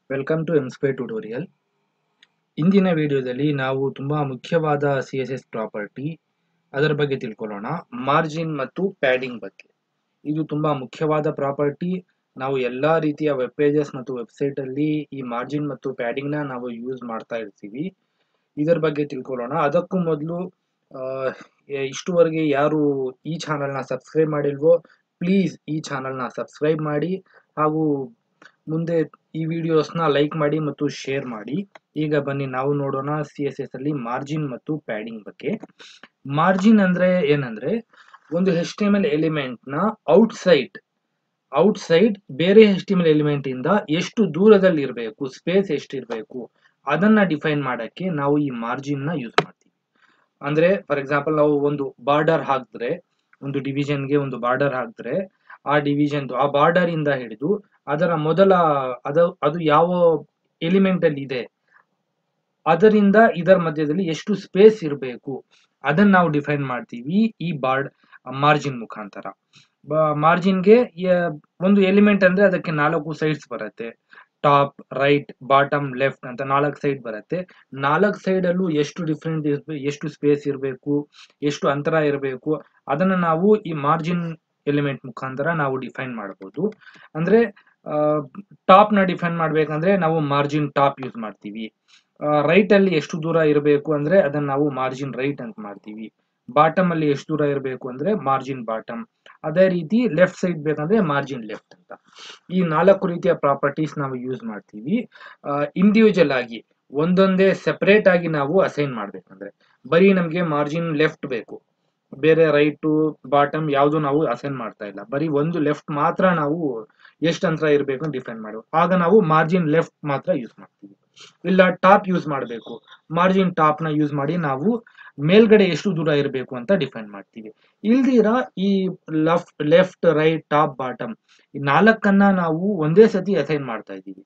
Welcome to M square tutorial ಇಂದಿನ ವಿಡಿಯೋದಲ್ಲಿ ನಾವು ತುಂಬಾ ಮುಖ್ಯವಾದ ಸಿ ಎಸ್ ಎಸ್ ಪ್ರಾಪರ್ಟಿ ಅದರ ಬಗ್ಗೆ ತಿಳ್ಕೊಳ್ಳೋಣ ಮಾರ್ಜಿನ್ ಮತ್ತು ಪ್ಯಾಡಿಂಗ್ ಬಗ್ಗೆ ಇದು ತುಂಬಾ ಮುಖ್ಯವಾದ ಪ್ರಾಪರ್ಟಿ ನಾವು ಎಲ್ಲಾ ರೀತಿಯ ವೆಬ್ ಪೇಜಸ್ ಮತ್ತು ವೆಬ್ಸೈಟ್ ಅಲ್ಲಿ ಈ ಮಾರ್ಜಿನ್ ಮತ್ತು ಪ್ಯಾಡಿಂಗ್ ನ ನಾವು ಯೂಸ್ ಮಾಡ್ತಾ ಇರ್ತೀವಿ ಇದರ ಬಗ್ಗೆ ತಿಳ್ಕೊಳ್ಳೋಣ ಅದಕ್ಕೂ ಮೊದಲು ಇಷ್ಟುವರೆಗೆ ಯಾರು ಈ ಚಾನಲ್ನ ಸಬ್ಸ್ಕ್ರೈಬ್ ಮಾಡಿಲ್ವೋ ಪ್ಲೀಸ್ ಈ ಚಾನಲ್ನ ಸಬ್ಸ್ಕ್ರೈಬ್ ಮಾಡಿ ಹಾಗೂ ಮುಂದೆ ಈ ವಿಡಿಯೋಸ್ನ ಲೈಕ್ ಮಾಡಿ ಮತ್ತು ಶೇರ್ ಮಾಡಿ ಈಗ ಬನ್ನಿ ನಾವು ನೋಡೋಣ ಸಿ ಎಸ್ ಎಸ್ ಅಲ್ಲಿ ಮಾರ್ಜಿನ್ ಮತ್ತು ಪ್ಯಾಡಿಂಗ್ ಬಗ್ಗೆ ಮಾರ್ಜಿನ್ ಅಂದ್ರೆ ಏನಂದ್ರೆ ಒಂದು H T M L element ನ ಔಟ್ಸೈಡ್ ಔಟ್ಸೈಡ್ ಬೇರೆ H T M L element ಇಂದ ಎಷ್ಟು ದೂರದಲ್ಲಿ ಇರಬೇಕು ಸ್ಪೇಸ್ ಎಷ್ಟಿರಬೇಕು ಅದನ್ನ ಡಿಫೈನ್ ಮಾಡಕ್ಕೆ ನಾವು ಈ ಮಾರ್ಜಿನ್ ನ ಯೂಸ್ ಮಾಡ್ತೀವಿ ಅಂದ್ರೆ ಫಾರ್ ಎಕ್ಸಾಂಪಲ್ ನಾವು ಒಂದು ಬಾರ್ಡರ್ ಹಾಕಿದ್ರೆ ಒಂದು ಡಿವಿಷನ್ಗೆ ಒಂದು ಬಾರ್ಡರ್ ಹಾಕಿದ್ರೆ ಆ ಡಿವಿಷನ್ ಆ ಬಾರ್ಡರ್ ಇಂದ ಹಿಡಿದು ಅದರ ಮೊದಲ ಅದು ಅದು ಯಾವ ಎಲಿಮೆಂಟ್ ಅಲ್ಲಿ ಇದೆ ಅದರಿಂದ ಇದರ ಮಧ್ಯದಲ್ಲಿ ಎಷ್ಟು ಸ್ಪೇಸ್ ಇರಬೇಕು ಅದನ್ನ ನಾವು ಡಿಫೈನ್ ಮಾಡ್ತೀವಿ ಈ ಬಾರ್ಡ್ ಮಾರ್ಜಿನ್ ಮುಖಾಂತರ ಮಾರ್ಜಿನ್ಗೆ ಒಂದು ಎಲಿಮೆಂಟ್ ಅಂದ್ರೆ ಅದಕ್ಕೆ ನಾಲ್ಕು ಸೈಡ್ಸ್ ಬರುತ್ತೆ ಟಾಪ್ ರೈಟ್ ಬಾಟಮ್ ಲೆಫ್ಟ್ ಅಂತ ನಾಲ್ಕು ಸೈಡ್ ಬರುತ್ತೆ ನಾಲ್ಕು ಸೈಡ್ ಅಲ್ಲೂ ಎಷ್ಟು ಡಿಫ್ರೆಂಟ್ ಎಷ್ಟು ಸ್ಪೇಸ್ ಇರಬೇಕು ಎಷ್ಟು ಅಂತರ ಇರಬೇಕು ಅದನ್ನ ನಾವು ಈ ಮಾರ್ಜಿನ್ ಎಲಿಮೆಂಟ್ ಮುಖಾಂತರ ನಾವು ಡಿಫೈನ್ ಮಾಡಬಹುದು ಅಂದ್ರೆ ಟಾಪ್ ನ ಡಿಫೈನ್ ಮಾಡ್ಬೇಕಂದ್ರೆ ನಾವು ಮಾರ್ಜಿನ್ ಟಾಪ್ ಯೂಸ್ ಮಾಡ್ತೀವಿ ರೈಟ್ ಅಲ್ಲಿ ಎಷ್ಟು ದೂರ ಇರಬೇಕು ಅಂದ್ರೆ ಅದನ್ನ ನಾವು ಮಾರ್ಜಿನ್ ರೈಟ್ ಅಂತ ಮಾಡ್ತೀವಿ ಬಾಟಮ್ ಅಲ್ಲಿ ಎಷ್ಟು ದೂರ ಇರಬೇಕು ಅಂದ್ರೆ ಮಾರ್ಜಿನ್ ಬಾಟಮ್ ಅದೇ ರೀತಿ ಲೆಫ್ಟ್ ಸೈಡ್ ಬೇಕಂದ್ರೆ ಮಾರ್ಜಿನ್ ಲೆಫ್ಟ್ ಅಂತ ಈ ನಾಲ್ಕು ರೀತಿಯ ಪ್ರಾಪರ್ಟೀಸ್ ನಾವು ಯೂಸ್ ಮಾಡ್ತೀವಿ ಇಂಡಿವಿಜುವಲ್ ಆಗಿ ಒಂದೊಂದೇ ಸೆಪರೇಟ್ ಆಗಿ ನಾವು ಅಸೈನ್ ಮಾಡ್ಬೇಕಂದ್ರೆ ಬರೀ ನಮ್ಗೆ ಮಾರ್ಜಿನ್ ಲೆಫ್ಟ್ ಬೇಕು ಬೇರೆ ರೈಟ್ ಬಾಟಮ್ ಯಾವುದು ನಾವು ಅಸೈನ್ ಮಾಡ್ತಾ ಇಲ್ಲ ಬರೀ ಒಂದು ಲೆಫ್ಟ್ ಮಾತ್ರ ನಾವು ಎಷ್ಟು ಅಂತರ ಇರಬೇಕು ಅಂತ ಡಿಫೈನ್ ಮಾಡಬೇಕು ಆಗ ನಾವು ಮಾರ್ಜಿನ್ ಲೆಫ್ಟ್ ಮಾತ್ರ ಯೂಸ್ ಮಾಡ್ತೀವಿ ಇಲ್ಲ ಟಾಪ್ ಯೂಸ್ ಮಾಡಬೇಕು ಮಾರ್ಜಿನ್ ಟಾಪ್ ನ ಯೂಸ್ ಮಾಡಿ ನಾವು ಮೇಲ್ಗಡೆ ಎಷ್ಟು ದೂರ ಇರಬೇಕು ಅಂತ ಡಿಫೈನ್ ಮಾಡ್ತೀವಿ ಇಲ್ದಿರ ಈ left left right top bottom ಈ ನಾಲ್ಕನ್ನ ನಾವು ಒಂದೇ ಸತಿ ಅಸೈನ್ ಮಾಡ್ತಾ ಇದ್ದೀವಿ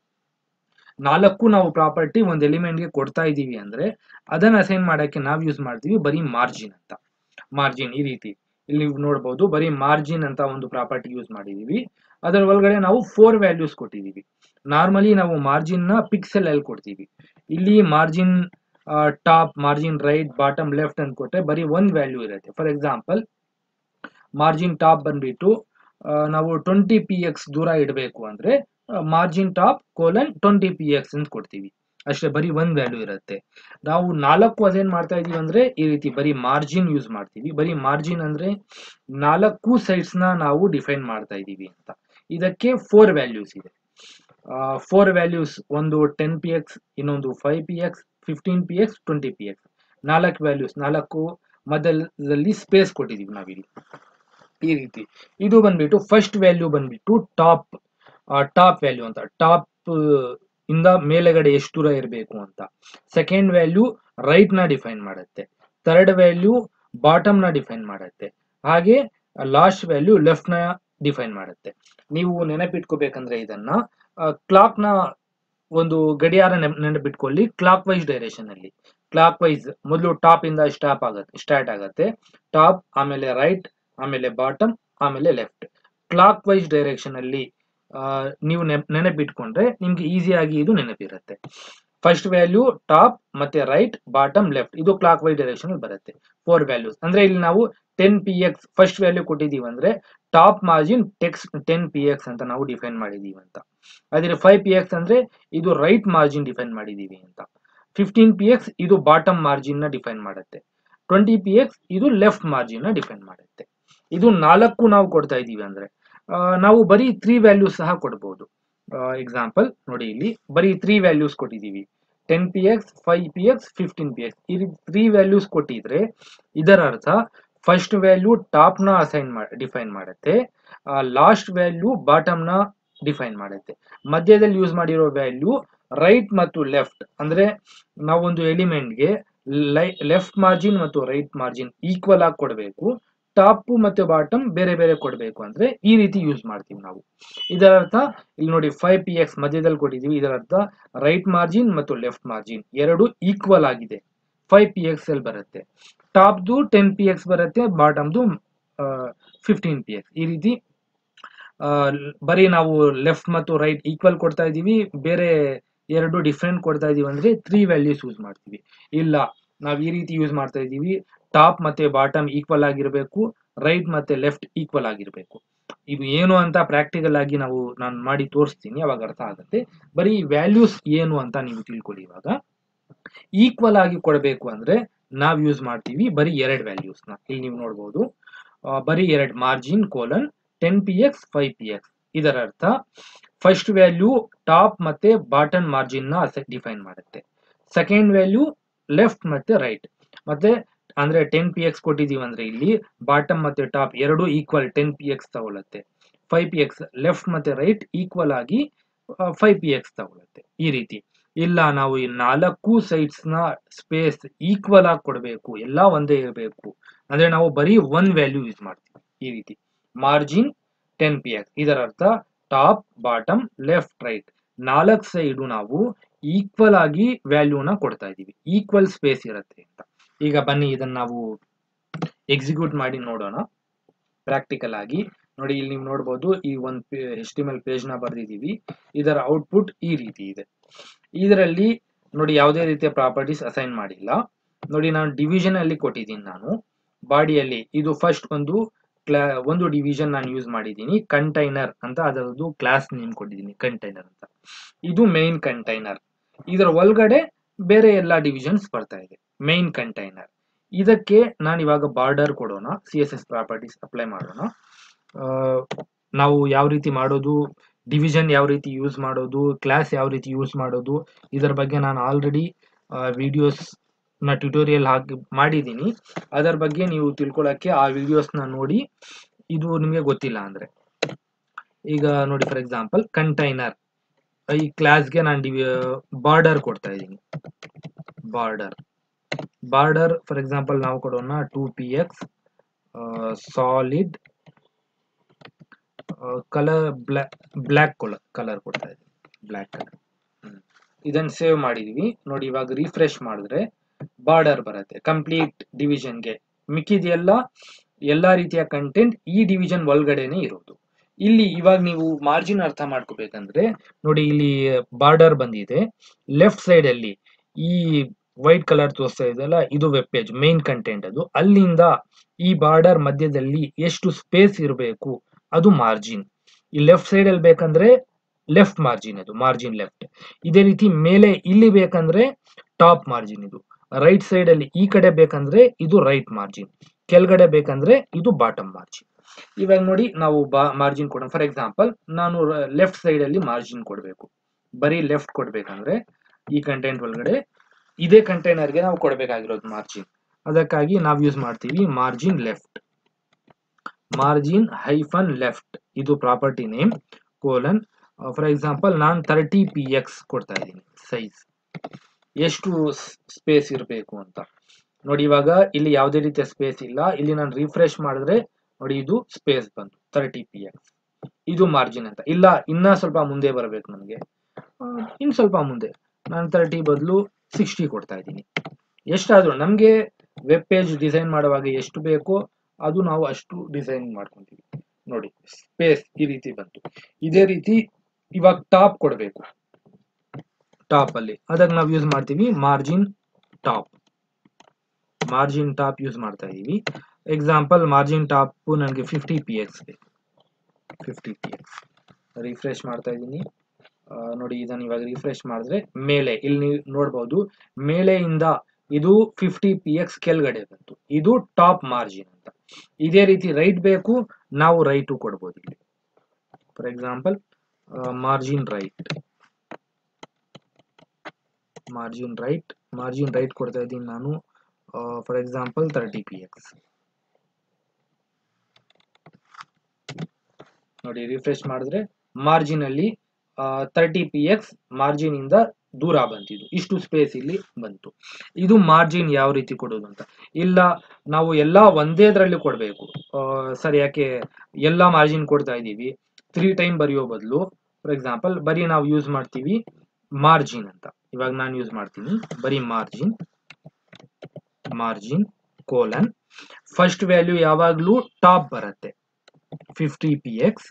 ನಾಲ್ಕು ನಾವು ಪ್ರಾಪರ್ಟಿ ಒಂದು ಎಲಿಮೆಂಟ್ಗೆ ಕೊಡ್ತಾ ಇದ್ದೀವಿ ಅಂದ್ರೆ ಅದನ್ನ ಅಸೈನ್ ಮಾಡಕ್ಕೆ ನಾವು ಯೂಸ್ ಮಾಡ್ತೀವಿ ಬರೀ ಮಾರ್ಜಿನ್ ಅಂತ ಮಾರ್ಜಿನ್ ಈ ರೀತಿ ಇಲ್ಲಿ ನೀವು ನೋಡಬಹುದು ಬರೀ ಮಾರ್ಜಿನ್ ಅಂತ ಒಂದು ಪ್ರಾಪರ್ಟಿ ಯೂಸ್ ಮಾಡಿದೀವಿ ಅದರ ಒಳಗಡೆ ನಾವು ಫೋರ್ ವ್ಯಾಲ್ಯೂಸ್ ಕೊಟ್ಟಿದೀವಿ ನಾರ್ಮಲಿ ನಾವು ಮಾರ್ಜಿನ್ ನ ಪಿಕ್ಸೆಲ್ ಅಲ್ಲಿ ಕೊಡ್ತೀವಿ ಇಲ್ಲಿ margin top margin right bottom left ಅಂತ ಕೊಟ್ಟರೆ ಬರೀ ಒಂದು ವ್ಯಾಲ್ಯೂ ಇರುತ್ತೆ ಫಾರ್ ಎಕ್ಸಾಂಪಲ್ ಮಾರ್ಜಿನ್ ಟಾಪ್ ಬಂದ್ಬಿಟ್ಟು ನಾವು ಟ್ವೆಂಟಿ ಪಿ ಎಕ್ಸ್ ದೂರ ಇಡಬೇಕು ಅಂದ್ರೆ margin top colon twenty P X ಅಂತ ಕೊಡ್ತೀವಿ ಅಷ್ಟೇ ಬರೀ ಒಂದ್ ವ್ಯಾಲ್ಯೂ ಇರುತ್ತೆ ನಾವು ನಾಲ್ಕು ಅದೇನ್ ಮಾಡ್ತಾ ಇದೀವಿ ಅಂದ್ರೆ ಈ ರೀತಿ ಬರೀ ಮಾರ್ಜಿನ್ ಯೂಸ್ ಮಾಡ್ತೀವಿ ಬರೀ ಮಾರ್ಜಿನ್ ಅಂದ್ರೆ ನಾಲ್ಕು ಸೈಡ್ಸ್ ನ ನಾವು ಡಿಫೈನ್ ಮಾಡ್ತಾ ಇದೀವಿ ಅಂತ ಇದಕ್ಕೆ ಫೋರ್ ವ್ಯಾಲ್ಯೂಸ್ ಇದೆ ಫೋರ್ ವ್ಯಾಲ್ಯೂಸ್ ಒಂದು ಟೆನ್ ಪಿ ಎಕ್ಸ್ ಇನ್ನೊಂದು five P X fifteen P X twenty P X ನಾಲ್ಕು ವ್ಯಾಲ್ಯೂಸ್ ನಾಲ್ಕು ಮಧ್ಯದಲ್ಲಿ ಸ್ಪೇಸ್ ಕೊಟ್ಟಿದೀವಿ ನಾವಿಲ್ಲಿ ಈ ರೀತಿ ಇದು ಬಂದ್ಬಿಟ್ಟು ಫಸ್ಟ್ ವ್ಯಾಲ್ಯೂ ಬಂದ್ಬಿಟ್ಟು ಟಾಪ್ ಟಾಪ್ ವ್ಯಾಲ್ಯೂ ಅಂತ ಟಾಪ್ ಇಂದ ಮೇಲೆಗಡೆ ಎಷ್ಟು ದೂರ ಇರಬೇಕು ಅಂತ ಸೆಕೆಂಡ್ ವ್ಯಾಲ್ಯೂ ರೈಟ್ ನ ಡಿಫೈನ್ ಮಾಡುತ್ತೆ ಥರ್ಡ್ ವ್ಯಾಲ್ಯೂ ಬಾಟಮ್ ನ ಡಿಫೈನ್ ಮಾಡುತ್ತೆ ಹಾಗೆ ಲಾಸ್ಟ್ ವ್ಯಾಲ್ಯೂ ಲೆಫ್ಟ್ ನ ಡಿಫೈನ್ ಮಾಡುತ್ತೆ ನೀವು ನೆನಪಿಟ್ಕೋಬೇಕಂದ್ರೆ ಇದನ್ನ ಕ್ಲಾಕ್ ನ ಒಂದು ಗಡಿಯಾರ ನೆನಪಿಟ್ಕೊಳ್ಳಿ ಕ್ಲಾಕ್ ವೈಸ್ ಡೈರೆಕ್ಷನ್ ಅಲ್ಲಿ ಕ್ಲಾಕ್ ವೈಸ್ ಮೊದಲು ಟಾಪ್ ಇಂದ ಸ್ಟಾಪ್ ಆಗತ್ತೆ ಸ್ಟಾರ್ಟ್ ಆಗತ್ತೆ ಟಾಪ್ ಆಮೇಲೆ ರೈಟ್ ಆಮೇಲೆ ಬಾಟಮ್ ಆಮೇಲೆ ಲೆಫ್ಟ್ ಕ್ಲಾಕ್ ವೈಸ್ ಡೈರೆಕ್ಷನ್ ಅಲ್ಲಿ ನೀವು ನೆನಪಿಟ್ಕೊಂಡ್ರೆ ನಿಮ್ಗೆ ಈಸಿಯಾಗಿ ಇದು ನೆನಪಿರುತ್ತೆ ಫಸ್ಟ್ ವ್ಯಾಲ್ಯೂ ಟಾಪ್ ಮತ್ತೆ ರೈಟ್ ಬಾಟಮ್ ಲೆಫ್ಟ್ ಇದು ಕ್ಲಾಕ್ ವೈಸ್ ಡೈರೆಕ್ಷನ್ ಅಲ್ಲಿ ಬರುತ್ತೆ ಫೋರ್ ವ್ಯಾಲ್ಯೂಸ್ ಅಂದ್ರೆ ಇಲ್ಲಿ ನಾವು ten P X first value ಕೊಟ್ಟಿದೀವಿ ಅಂದ್ರೆ top margin takes ten P X ಅಂತ ನಾವು ಡಿಫೈನ್ ಮಾಡಿದೀವಿ ಅಂತ ಅದ್ರ ಫೈವ್ ಪಿ ಎಕ್ಸ್ ಅಂದ್ರೆ ಇದು ರೈಟ್ ಮಾರ್ಜಿನ್ ಡಿಫೈನ್ ಮಾಡಿದೀವಿ ಅಂತ ಫಿಫ್ಟೀನ್ ಪಿ ಎಕ್ಸ್ ಇದು ಬಾಟಮ್ ಮಾರ್ಜಿನ್ ನ ಡಿಫೈನ್ ಮಾಡುತ್ತೆ ಟ್ವೆಂಟಿ ಪಿ ಎಕ್ಸ್ ಇದು ಲೆಫ್ಟ್ ಮಾರ್ಜಿನ್ ನ ಡಿಫೈನ್ ಮಾಡುತ್ತೆ ಇದು ನಾಲ್ಕು ನಾವು ಕೊಡ್ತಾ ಇದೀವಿ ಅಂದ್ರೆ ನಾವು ಬರೀ ತ್ರೀ ವ್ಯಾಲ್ಯೂಸ್ ಸಹ ಕೊಡಬಹುದು ಎಕ್ಸಾಂಪಲ್ ನೋಡಿ ಇಲ್ಲಿ ಬರೀ ತ್ರೀ ವ್ಯಾಲ್ಯೂಸ್ ಕೊಟ್ಟಿದೀವಿ ten P X five P X fifteen P X ಈ ತ್ರೀ ವ್ಯಾಲ್ಯೂಸ್ ಕೊಟ್ಟಿದ್ರೆ ಇದರ ಅರ್ಥ ಫಸ್ಟ್ ವ್ಯಾಲ್ಯೂ ಟಾಪ್ ನ ಅಸೈನ್ ಡಿಫೈನ್ ಮಾಡುತ್ತೆ ಲಾಸ್ಟ್ ವ್ಯಾಲ್ಯೂ ಬಾಟಮ್ ನ ಡಿಫೈನ್ ಮಾಡುತ್ತೆ ಮಧ್ಯದಲ್ಲಿ ಯೂಸ್ ಮಾಡಿರೋ ವ್ಯಾಲ್ಯೂ ರೈಟ್ ಮತ್ತು ಲೆಫ್ಟ್ ಅಂದ್ರೆ ನಾವೊಂದು ಎಲಿಮೆಂಟ್ಗೆ ಲೆಫ್ಟ್ ಮಾರ್ಜಿನ್ ಮತ್ತು ರೈಟ್ ಮಾರ್ಜಿನ್ ಈಕ್ವಲ್ ಆಗಿ ಕೊಡಬೇಕು ಟಾಪ್ ಮತ್ತೆ ಬಾಟಮ್ ಬೇರೆ ಬೇರೆ ಕೊಡಬೇಕು ಅಂದ್ರೆ ಈ ರೀತಿ ಯೂಸ್ ಮಾಡ್ತೀವಿ ನಾವು ಇದರ ಅರ್ಥ ಇಲ್ಲಿ ನೋಡಿ ಫೈವ್ ಪಿ ಎಕ್ಸ್ ಮಧ್ಯದಲ್ಲಿ ಕೊಟ್ಟಿದೀವಿ ಇದರ ಅರ್ಥ ರೈಟ್ ಮಾರ್ಜಿನ್ ಮತ್ತು ಲೆಫ್ಟ್ ಮಾರ್ಜಿನ್ ಎರಡು ಈಕ್ವಲ್ ಆಗಿದೆ ಫೈವ್ ಪಿ ಎಕ್ಸ್ ಅಲ್ಲಿ ಬರುತ್ತೆ ಟಾಪ್ದು ಟೆನ್ ಪಿ ಎಕ್ಸ್ ಬರುತ್ತೆ ಬಾಟಮ್ದು ಫಿಫ್ಟೀನ್ ಪಿ ಎಕ್ಸ್ ಈ ರೀತಿ ಬರೀ ನಾವು ಲೆಫ್ಟ್ ಮತ್ತು ರೈಟ್ ಈಕ್ವಲ್ ಕೊಡ್ತಾ ಇದೀವಿ ಬೇರೆ ಎರಡು ಡಿಫ್ರೆಂಟ್ ಕೊಡ್ತಾ ಇದೀವಿ ಅಂದ್ರೆ ತ್ರೀ ವ್ಯಾಲ್ಯೂಸ್ ಯೂಸ್ ಮಾಡ್ತೀವಿ ಇಲ್ಲ ನಾವು ಈ ರೀತಿ ಯೂಸ್ ಮಾಡ್ತಾ ಇದೀವಿ ಟಾಪ್ ಮತ್ತೆ ಬಾಟಮ್ ಈಕ್ವಲ್ ಆಗಿರಬೇಕು ರೈಟ್ ಮತ್ತೆ ಲೆಫ್ಟ್ ಈಕ್ವಲ್ ಆಗಿರಬೇಕು ಇದು ಏನು ಅಂತ ಪ್ರಾಕ್ಟಿಕಲ್ ಆಗಿ ನಾವು ನಾನು ಮಾಡಿ ತೋರಿಸ್ತೀನಿ ಅವಾಗ ಅರ್ಥ ಆಗುತ್ತೆ ಬರೀ ವ್ಯಾಲ್ಯೂಸ್ ಏನು ಅಂತ ನೀವು ತಿಳ್ಕೊಳ್ಳಿ ಇವಾಗ ಈಕ್ವಲ್ ಆಗಿ ಕೊಡಬೇಕು ಅಂದ್ರೆ ನಾವು ಯೂಸ್ ಮಾಡ್ತೀವಿ ಬರೀ ಎರಡು ವ್ಯಾಲ್ಯೂಸ್ನ ಇಲ್ಲಿ ನೀವು ನೋಡ್ಬೋದು ಆ, ಬರೀ ಎರಡು margin colon ten P X five P X ಇದರ ಅರ್ಥ ಫಸ್ಟ್ ವ್ಯಾಲ್ಯೂ ಟಾಪ್ ಮತ್ತೆ ಬಾಟಮ್ ಮಾರ್ಜಿನ್ ನ ಡಿಫೈನ್ ಮಾಡುತ್ತೆ ಸೆಕೆಂಡ್ ವ್ಯಾಲ್ಯೂ ಲೆಫ್ಟ್ ಮತ್ತೆ ರೈಟ್ ಮತ್ತೆ ಅಂದ್ರೆ ಟೆನ್ ಪಿ ಎಕ್ಸ್ ಕೊಟ್ಟಿದೀವಿ ಅಂದ್ರೆ ಇಲ್ಲಿ ಬಾಟಮ್ ಮತ್ತೆ ಟಾಪ್ ಎರಡು ಈಕ್ವಲ್ ಟೆನ್ ಪಿ ಎಕ್ಸ್ ತಗೊಳುತ್ತೆ ಫೈವ್ ಪಿ ಎಕ್ಸ್ ಲೆಫ್ಟ್ ಮತ್ತೆ ರೈಟ್ ಈಕ್ವಲ್ ಆಗಿ ಫೈವ್ ಪಿ ಎಕ್ಸ್ ತಗೊಳುತ್ತೆ ಈ ರೀತಿ ಇಲ್ಲ ನಾವು ಈ ನಾಲ್ಕು ಸೈಡ್ಸ್ ನ ಸ್ಪೇಸ್ ಈಕ್ವಲ್ ಆಗಿ ಕೊಡಬೇಕು ಎಲ್ಲ ಒಂದೇ ಇರಬೇಕು ಅಂದ್ರೆ ನಾವು ಬರೀ ಒನ್ ವ್ಯಾಲ್ಯೂ ಯೂಸ್ ಮಾಡ್ತೀವಿ ಈ ರೀತಿ ಮಾರ್ಜಿನ್ ಟೆನ್ ಪಿ ಎಕ್ಸ್ ಇದರ ಅರ್ಥ ಟಾಪ್ ಬಾಟಮ್ ಲೆಫ್ಟ್ ರೈಟ್ ನಾಲ್ಕು ಸೈಡು ನಾವು ಈಕ್ವಲ್ ಆಗಿ ವ್ಯಾಲ್ಯೂನ ಕೊಡ್ತಾ ಇದೀವಿ ಈಕ್ವಲ್ ಸ್ಪೇಸ್ ಇರುತ್ತೆ ಅಂತ ಈಗ ಬನ್ನಿ ಇದನ್ನ ನಾವು ಎಕ್ಸಿಕ್ಯೂಟ್ ಮಾಡಿ ನೋಡೋಣ ಪ್ರಾಕ್ಟಿಕಲ್ ಆಗಿ ನೋಡಿ ಇಲ್ಲಿ ನೀವು ನೋಡ್ಬೋದು ಈ ಒಂದು ಎಚ್ ಟಿ ಎಲ್ ಪೇಜ್ ನ ಬರೆದಿದ್ದೀವಿ ಇದರ ಔಟ್ಪುಟ್ ಈ ರೀತಿ ಇದೆ ಇದರಲ್ಲಿ ನೋಡಿ ಯಾವುದೇ ರೀತಿಯ ಪ್ರಾಪರ್ಟೀಸ್ ಅಸೈನ್ ಮಾಡಿಲ್ಲ ನೋಡಿ ನಾನು ಡಿವಿಷನ್ ಅಲ್ಲಿ ಕೊಟ್ಟಿದ್ದೀನಿ ನಾನು ಬಾಡಿಯಲ್ಲಿ ಇದು ಫಸ್ಟ್ ಒಂದು ಕ್ಲಾ ಒಂದು ಡಿವಿಷನ್ ನಾನು ಯೂಸ್ ಮಾಡಿದ್ದೀನಿ ಕಂಟೈನರ್ ಅಂತ ಅದರದ್ದು ಕ್ಲಾಸ್ ನೇಮ್ ಕೊಟ್ಟಿದ್ದೀನಿ ಕಂಟೈನರ್ ಅಂತ ಇದು ಮೇನ್ ಕಂಟೈನರ್ ಇದರ ಒಳಗಡೆ ಬೇರೆ ಎಲ್ಲ ಡಿವಿಷನ್ಸ್ ಬರ್ತಾ ಇದೆ ಮೇನ್ ಕಂಟೈನರ್ ಇದಕ್ಕೆ ನಾನು ಇವಾಗ ಬಾರ್ಡರ್ ಕೊಡೋಣ C S S properties apply ಮಾಡೋಣ ಆ, ನಾವು ಯಾವ ರೀತಿ ಮಾಡೋದು ಡಿವಿಷನ್ ಯಾವ ರೀತಿ ಯೂಸ್ ಮಾಡೋದು ಕ್ಲಾಸ್ ಯಾವ ರೀತಿ ಯೂಸ್ ಮಾಡೋದು ಇದರ ಬಗ್ಗೆ ನಾನು ಆಲ್ರೆಡಿ ವಿಡಿಯೋಸ್ ನ ಟ್ಯುಟೋರಿಯಲ್ ಹಾಕಿ ಮಾಡಿದ್ದೀನಿ ಅದರ ಬಗ್ಗೆ ನೀವು ತಿಳ್ಕೊಳ್ಳೋಕ್ಕೆ ಆ ವಿಡಿಯೋಸ್ನ ನೋಡಿ ಇದು ನಿಮಗೆ ಗೊತ್ತಿಲ್ಲ ಅಂದ್ರೆ ಈಗ ನೋಡಿ ಫಾರ್ ಎಕ್ಸಾಂಪಲ್ ಕಂಟೈನರ್ ಈ ಕ್ಲಾಸ್ಗೆ ನಾನು ಬಾರ್ಡರ್ ಕೊಡ್ತಾ ಇದ್ದೀನಿ ಬಾರ್ಡರ್ ಬಾರ್ಡರ್ ಫಾರ್ ಎಕ್ಸಾಂಪಲ್ ನಾವು ಕೊಡೋಣ two P X solid colour black black colour colour ಕೊಡ್ತಾ ಇದ್ದೀನಿ ಬ್ಲ್ಯಾಕ್ ಕಲರ್ ಇದನ್ನ ಸೇವ್ ಮಾಡಿದೀವಿ ನೋಡಿ ಇವಾಗ ರಿಫ್ರೆಶ್ ಮಾಡಿದ್ರೆ ಬಾರ್ಡರ್ ಬರುತ್ತೆ ಕಂಪ್ಲೀಟ್ ಡಿವಿಷನ್ಗೆ ಮಿಕ್ಕಿದೆಲ್ಲ ಎಲ್ಲಾ ರೀತಿಯ ಕಂಟೆಂಟ್ ಈ ಡಿವಿಷನ್ ಒಳಗಡೆನೆ ಇರೋದು ಇಲ್ಲಿ ಇವಾಗ ನೀವು ಮಾರ್ಜಿನ್ ಅರ್ಥ ಮಾಡ್ಕೋಬೇಕಂದ್ರೆ ನೋಡಿ ಇಲ್ಲಿ ಬಾರ್ಡರ್ ಬಂದಿದೆ ಲೆಫ್ಟ್ ಸೈಡ್ ಅಲ್ಲಿ ಈ ವೈಟ್ ಕಲರ್ ತೋರಿಸ್ತಾ ಇದೆಯಲ್ಲ ಇದು ವೆಬ್ ಪೇಜ್ ಮೇನ್ ಕಂಟೆಂಟ್ ಅದು ಅಲ್ಲಿಂದ ಈ ಬಾರ್ಡರ್ ಮಧ್ಯದಲ್ಲಿ ಎಷ್ಟು ಸ್ಪೇಸ್ ಇರಬೇಕು ಅದು ಮಾರ್ಜಿನ್ ಈ ಲೆಫ್ಟ್ ಸೈಡ್ ಅಲ್ಲಿ ಬೇಕಂದ್ರೆ ಲೆಫ್ಟ್ ಮಾರ್ಜಿನ್ ಅದು ಮಾರ್ಜಿನ್ ಲೆಫ್ಟ್ ಇದೇ ರೀತಿ ಮೇಲೆ ಇಲ್ಲಿ ಬೇಕಂದ್ರೆ ಟಾಪ್ ಮಾರ್ಜಿನ್ ಇದು ರೈಟ್ ಸೈಡ್ ಅಲ್ಲಿ ಈ ಕಡೆ ಬೇಕಂದ್ರೆ ಇದು ರೈಟ್ ಮಾರ್ಜಿನ್ ಕೆಳಗಡೆ ಬೇಕಂದ್ರೆ ಇದು ಬಾಟಮ್ ಮಾರ್ಜಿನ್ ಇವಾಗ ನೋಡಿ ನಾವು ಬಾ ಮಾರ್ಜಿನ್ ಕೊಡೋಣ ಫಾರ್ ಎಕ್ಸಾಂಪಲ್ ನಾನು ಲೆಫ್ಟ್ ಸೈಡ್ ಅಲ್ಲಿ ಮಾರ್ಜಿನ್ ಕೊಡಬೇಕು ಬರೀ ಲೆಫ್ಟ್ ಕೊಡ್ಬೇಕಂದ್ರೆ ಈ ಕಂಟೆಂಟ್ ಒಳಗಡೆ ಇದೇ ಕಂಟೈನರ್ಗೆ ನಾವು ಕೊಡಬೇಕಾಗಿರೋದು ಮಾರ್ಜಿನ್ ಅದಕ್ಕಾಗಿ ನಾವು ಯೂಸ್ ಮಾಡ್ತೀವಿ margin left margin hyphen left ಇದು property name colon for example ನಾನು ತರ್ಟಿ ಪಿ ಎಕ್ಸ್ ಕೊಡ್ತಾ ಇದ್ದೀನಿ ಸೈಜ್ ಎಷ್ಟು ಸ್ಪೇಸ್ ಇರಬೇಕು ಅಂತ ನೋಡಿ ಇವಾಗ ಇಲ್ಲಿ ಯಾವುದೇ ರೀತಿಯ ಸ್ಪೇಸ್ ಇಲ್ಲ ಇಲ್ಲಿ ನಾನು ರಿಫ್ರೆಶ್ ಮಾಡಿದ್ರೆ ನೋಡಿ ಇದು ಸ್ಪೇಸ್ ಬಂತು ತರ್ಟಿ ಪಿ ಎಕ್ಸ್ ಇದು ಮಾರ್ಜಿನ್ ಅಂತ ಇಲ್ಲ ಇನ್ನ ಸ್ವಲ್ಪ ಮುಂದೆ ಬರಬೇಕು ನನಗೆ ಇನ್ನು ಸ್ವಲ್ಪ ಮುಂದೆ ನಾನು ತರ್ಟಿ ಬದಲು ಸಿಕ್ಸ್ಟಿ ಕೊಡ್ತಾ ಇದ್ದೀನಿ ಎಷ್ಟಾದರೂ ನಮಗೆ ವೆಬ್ ಪೇಜ್ ಡಿಸೈನ್ ಮಾಡುವಾಗ ಎಷ್ಟು ಬೇಕೋ ಅದು ನಾವು ಅಷ್ಟು ಡಿಸೈನ್ ಮಾಡ್ಕೊಂತೀವಿ ನೋಡಿ ಸ್ಪೇಸ್ ಈ ರೀತಿ ಬಂತು ಇದೇ ರೀತಿ ಇವಾಗ ಟಾಪ್ ಕೊಡಬೇಕು ಟಾಪ್ ಅಲ್ಲಿ ಅದಕ್ಕೆ ನಾವು ಯೂಸ್ ಮಾಡ್ತೀವಿ margin top margin top use ಮಾಡ್ತಾ ಇದೀವಿ ಎಕ್ಸಾಂಪಲ್ ಮಾರ್ಜಿನ್ ಟಾಪ್ ನನಗೆ ಫಿಫ್ಟಿ ಪಿ ಎಕ್ಸ್ ಬೇಕು ಫಿಫ್ಟಿ ಪಿ ಎಕ್ಸ್ ರಿಫ್ರೆಶ್ ಮಾಡ್ತಾ ಇದ್ದೀನಿ ಆ, ನೋಡಿ ಇದನ್ನ ಇವಾಗ ರಿಫ್ರೆಶ್ ಮಾಡಿದ್ರೆ ಮೇಲೆ ಇಲ್ಲಿ ನೀವು ನೋಡ್ಬೋದು ಮೇಲೆಯಿಂದ ಇದು ಫಿಫ್ಟಿ ಪಿ ಎಕ್ಸ್ ಕೆಳಗಡೆ ಬಂತು ಇದು ಟಾಪ್ ಮಾರ್ಜಿನ್ ಅಂತ ಇದೇ ರೀತಿ ರೈಟ್ ಬೇಕು ನಾವು ರೈಟು ಕೊಡ್ಬೋದು ಇಲ್ಲಿ for example margin right margin right margin right ಕೊಡ್ತಾ ಇದ್ದೀನಿ ನಾನು for example thirty P X ನೋಡಿ ರಿಫ್ರೆಶ್ ಮಾಡಿದ್ರೆ ಮಾರ್ಜಿನ್ ಅಲ್ಲಿ ತರ್ಟಿ ಪಿ ಎಕ್ಸ್ ಮಾರ್ಜಿನ್ ಇಂದ ದೂರ ಬಂತಿದ್ದು ಇಷ್ಟು ಸ್ಪೇಸ್ ಇಲ್ಲಿ ಬಂತು ಇದು ಮಾರ್ಜಿನ್ ಯಾವ ರೀತಿ ಕೊಡೋದು ಅಂತ ಇಲ್ಲ ನಾವು ಎಲ್ಲ ಒಂದೇದ್ರಲ್ಲಿ ಕೊಡಬೇಕು ಸರ್ ಯಾಕೆ ಎಲ್ಲ ಮಾರ್ಜಿನ್ ಕೊಡ್ತಾ ಇದ್ದೀವಿ ತ್ರೀ ಟೈಮ್ ಬರೆಯೋ ಬದಲು ಫಾರ್ ಎಕ್ಸಾಂಪಲ್ ಬರೀ ನಾವು ಯೂಸ್ ಮಾಡ್ತೀವಿ ಮಾರ್ಜಿನ್ ಅಂತ ಇವಾಗ ನಾನು ಯೂಸ್ ಮಾಡ್ತೀನಿ ಬರೀ margin margin colon first value ಯಾವಾಗಲೂ ಟಾಪ್ ಬರುತ್ತೆ fifty P X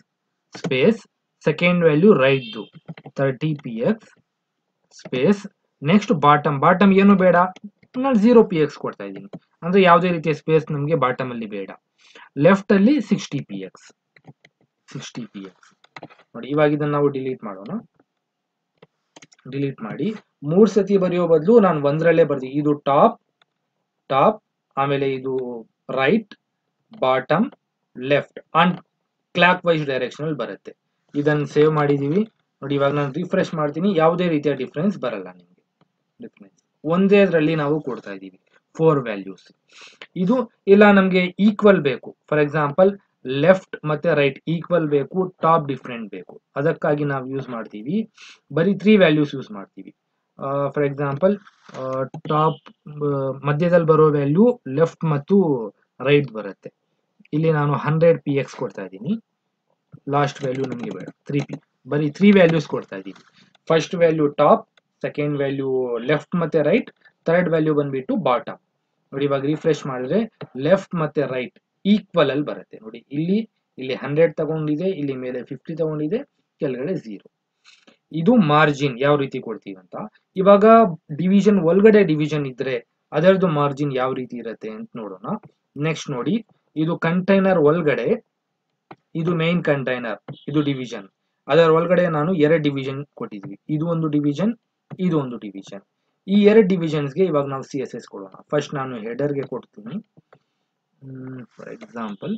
space second value ರೈಟ್ದು thirty P X space next bottom bottom ಏನು ಬೇಡ ನಾನು ಝೀರೋ ಪಿ ಎಕ್ಸ್ ಕೊಡ್ತಾ ಇದ್ದೀನಿ ಅಂದ್ರೆ ಯಾವುದೇ ರೀತಿಯ ಸ್ಪೇಸ್ ನಮಗೆ ಬಾಟಮ್ ಅಲ್ಲಿ ಬೇಡ ಲೆಫ್ಟ್ ಅಲ್ಲಿ sixty P X sixty P X ನೋಡಿ ಇವಾಗ ಇದನ್ನ ನಾವು ಡಿಲೀಟ್ ಮಾಡೋಣ ಡಿಲೀಟ್ ಮಾಡಿ ಮೂರ್ ಸತಿ ಬರೆಯೋ ಬದಲು ನಾನು ಒಂದರಲ್ಲೇ ಬರ್ದಿ ಇದು ಟಾಪ್ ಟಾಪ್ ಆಮೇಲೆ ಇದು right bottom left and clockwise direction ಅಲ್ಲಿ ಬರುತ್ತೆ ಇದನ್ನ ಸೇವ್ ಮಾಡಿದೀವಿ ನೋಡಿ ಇವಾಗ ನಾನು ರಿಫ್ರೆಶ್ ಮಾಡ್ತೀನಿ ಯಾವುದೇ ರೀತಿಯ ಡಿಫ್ರೆನ್ಸ್ ಬರಲ್ಲ ನಿಮಗೆ ಡಿಫ್ರೆನ್ಸ್ ಒಂದೇ ಅದರಲ್ಲಿ ನಾವು ಕೊಡ್ತಾ ಇದ್ದೀವಿ ಫೋರ್ ವ್ಯಾಲ್ಯೂಸ್ ಇದು ಇಲ್ಲ ನಮಗೆ ಈಕ್ವಲ್ ಬೇಕು ಫಾರ್ ಎಕ್ಸಾಂಪಲ್ ಲೆಫ್ಟ್ ಮತ್ತೆ ರೈಟ್ ಈಕ್ವಲ್ ಬೇಕು ಟಾಪ್ ಡಿಫ್ರೆಂಟ್ ಬೇಕು ಅದಕ್ಕಾಗಿ ನಾವು ಯೂಸ್ ಮಾಡ್ತೀವಿ ಬರೀ ತ್ರೀ ವ್ಯಾಲ್ಯೂಸ್ ಯೂಸ್ ಮಾಡ್ತೀವಿ ಫಾರ್ ಎಕ್ಸಾಂಪಲ್ ಟಾಪ್ ಮಧ್ಯದಲ್ಲಿ ಬರೋ ವ್ಯಾಲ್ಯೂ ಲೆಫ್ಟ್ ಮತ್ತು ರೈಟ್ ಬರುತ್ತೆ ಇಲ್ಲಿ ನಾನು ಹಂಡ್ರೆಡ್ ಪಿ ಎಕ್ಸ್ ಕೊಡ್ತಾ ಇದ್ದೀನಿ ಲಾಸ್ಟ್ ವ್ಯಾಲ್ಯೂ ನಮಗೆ ಬೇಡ ತ್ರೀ ಪಿ ಬರೀ ತ್ರೀ ವ್ಯಾಲ್ಯೂಸ್ ಕೊಡ್ತಾ ಇದ್ದೀವಿ first value top second value left ಮತ್ತೆ ರೈಟ್ ಥರ್ಡ್ ವ್ಯಾಲ್ಯೂ ಬಂದ್ಬಿಟ್ಟು ಬಾಟಮ್ ನೋಡಿ ಇವಾಗ ರಿಫ್ರೆಶ್ ಮಾಡಿದ್ರೆ ಲೆಫ್ಟ್ ಮತ್ತೆ ರೈಟ್ ಈಕ್ವಲ್ ಅಲ್ಲಿ ಬರುತ್ತೆ ನೋಡಿ ಇಲ್ಲಿ ಇಲ್ಲಿ ಹಂಡ್ರೆಡ್ ತಗೊಂಡಿದೆ ಇಲ್ಲಿ ಮೇಲೆ ಫಿಫ್ಟಿ ತಗೊಂಡಿದೆ ಕೆಳಗಡೆ ಝೀರೋ ಇದು ಮಾರ್ಜಿನ್ ಯಾವ ರೀತಿ ಕೊಡ್ತೀವಿ ಅಂತ ಇವಾಗ ಡಿವಿಷನ್ ಒಳಗಡೆ ಡಿವಿಷನ್ ಇದ್ರೆ ಅದರದ್ದು ಮಾರ್ಜಿನ್ ಯಾವ ರೀತಿ ಇರುತ್ತೆ ಅಂತ ನೋಡೋಣ ನೆಕ್ಸ್ಟ್ ನೋಡಿ ಇದು ಕಂಟೈನರ್ ಒಳಗಡೆ ಇದು ಮೇನ್ ಕಂಟೈನರ್ ಇದು ಡಿವಿಷನ್ ಅದರ ಒಳಗಡೆ ನಾನು ಎರಡು ಡಿವಿಷನ್ ಕೊಟ್ಟಿದ್ವಿ ಇದು ಒಂದು ಡಿವಿಷನ್ ಇದು ಒಂದು ಡಿವಿಷನ್ ಈ ಎರಡು ಡಿವಿಷನ್ಸ್ಗೆ ಇವಾಗ ನಾವು ಸಿ ಎಸ್ ಎಸ್ ಕೊಡೋಣ ಫಸ್ಟ್ ನಾನು ಹೆಡರ್ಗೆ ಕೊಡ್ತೀನಿ for example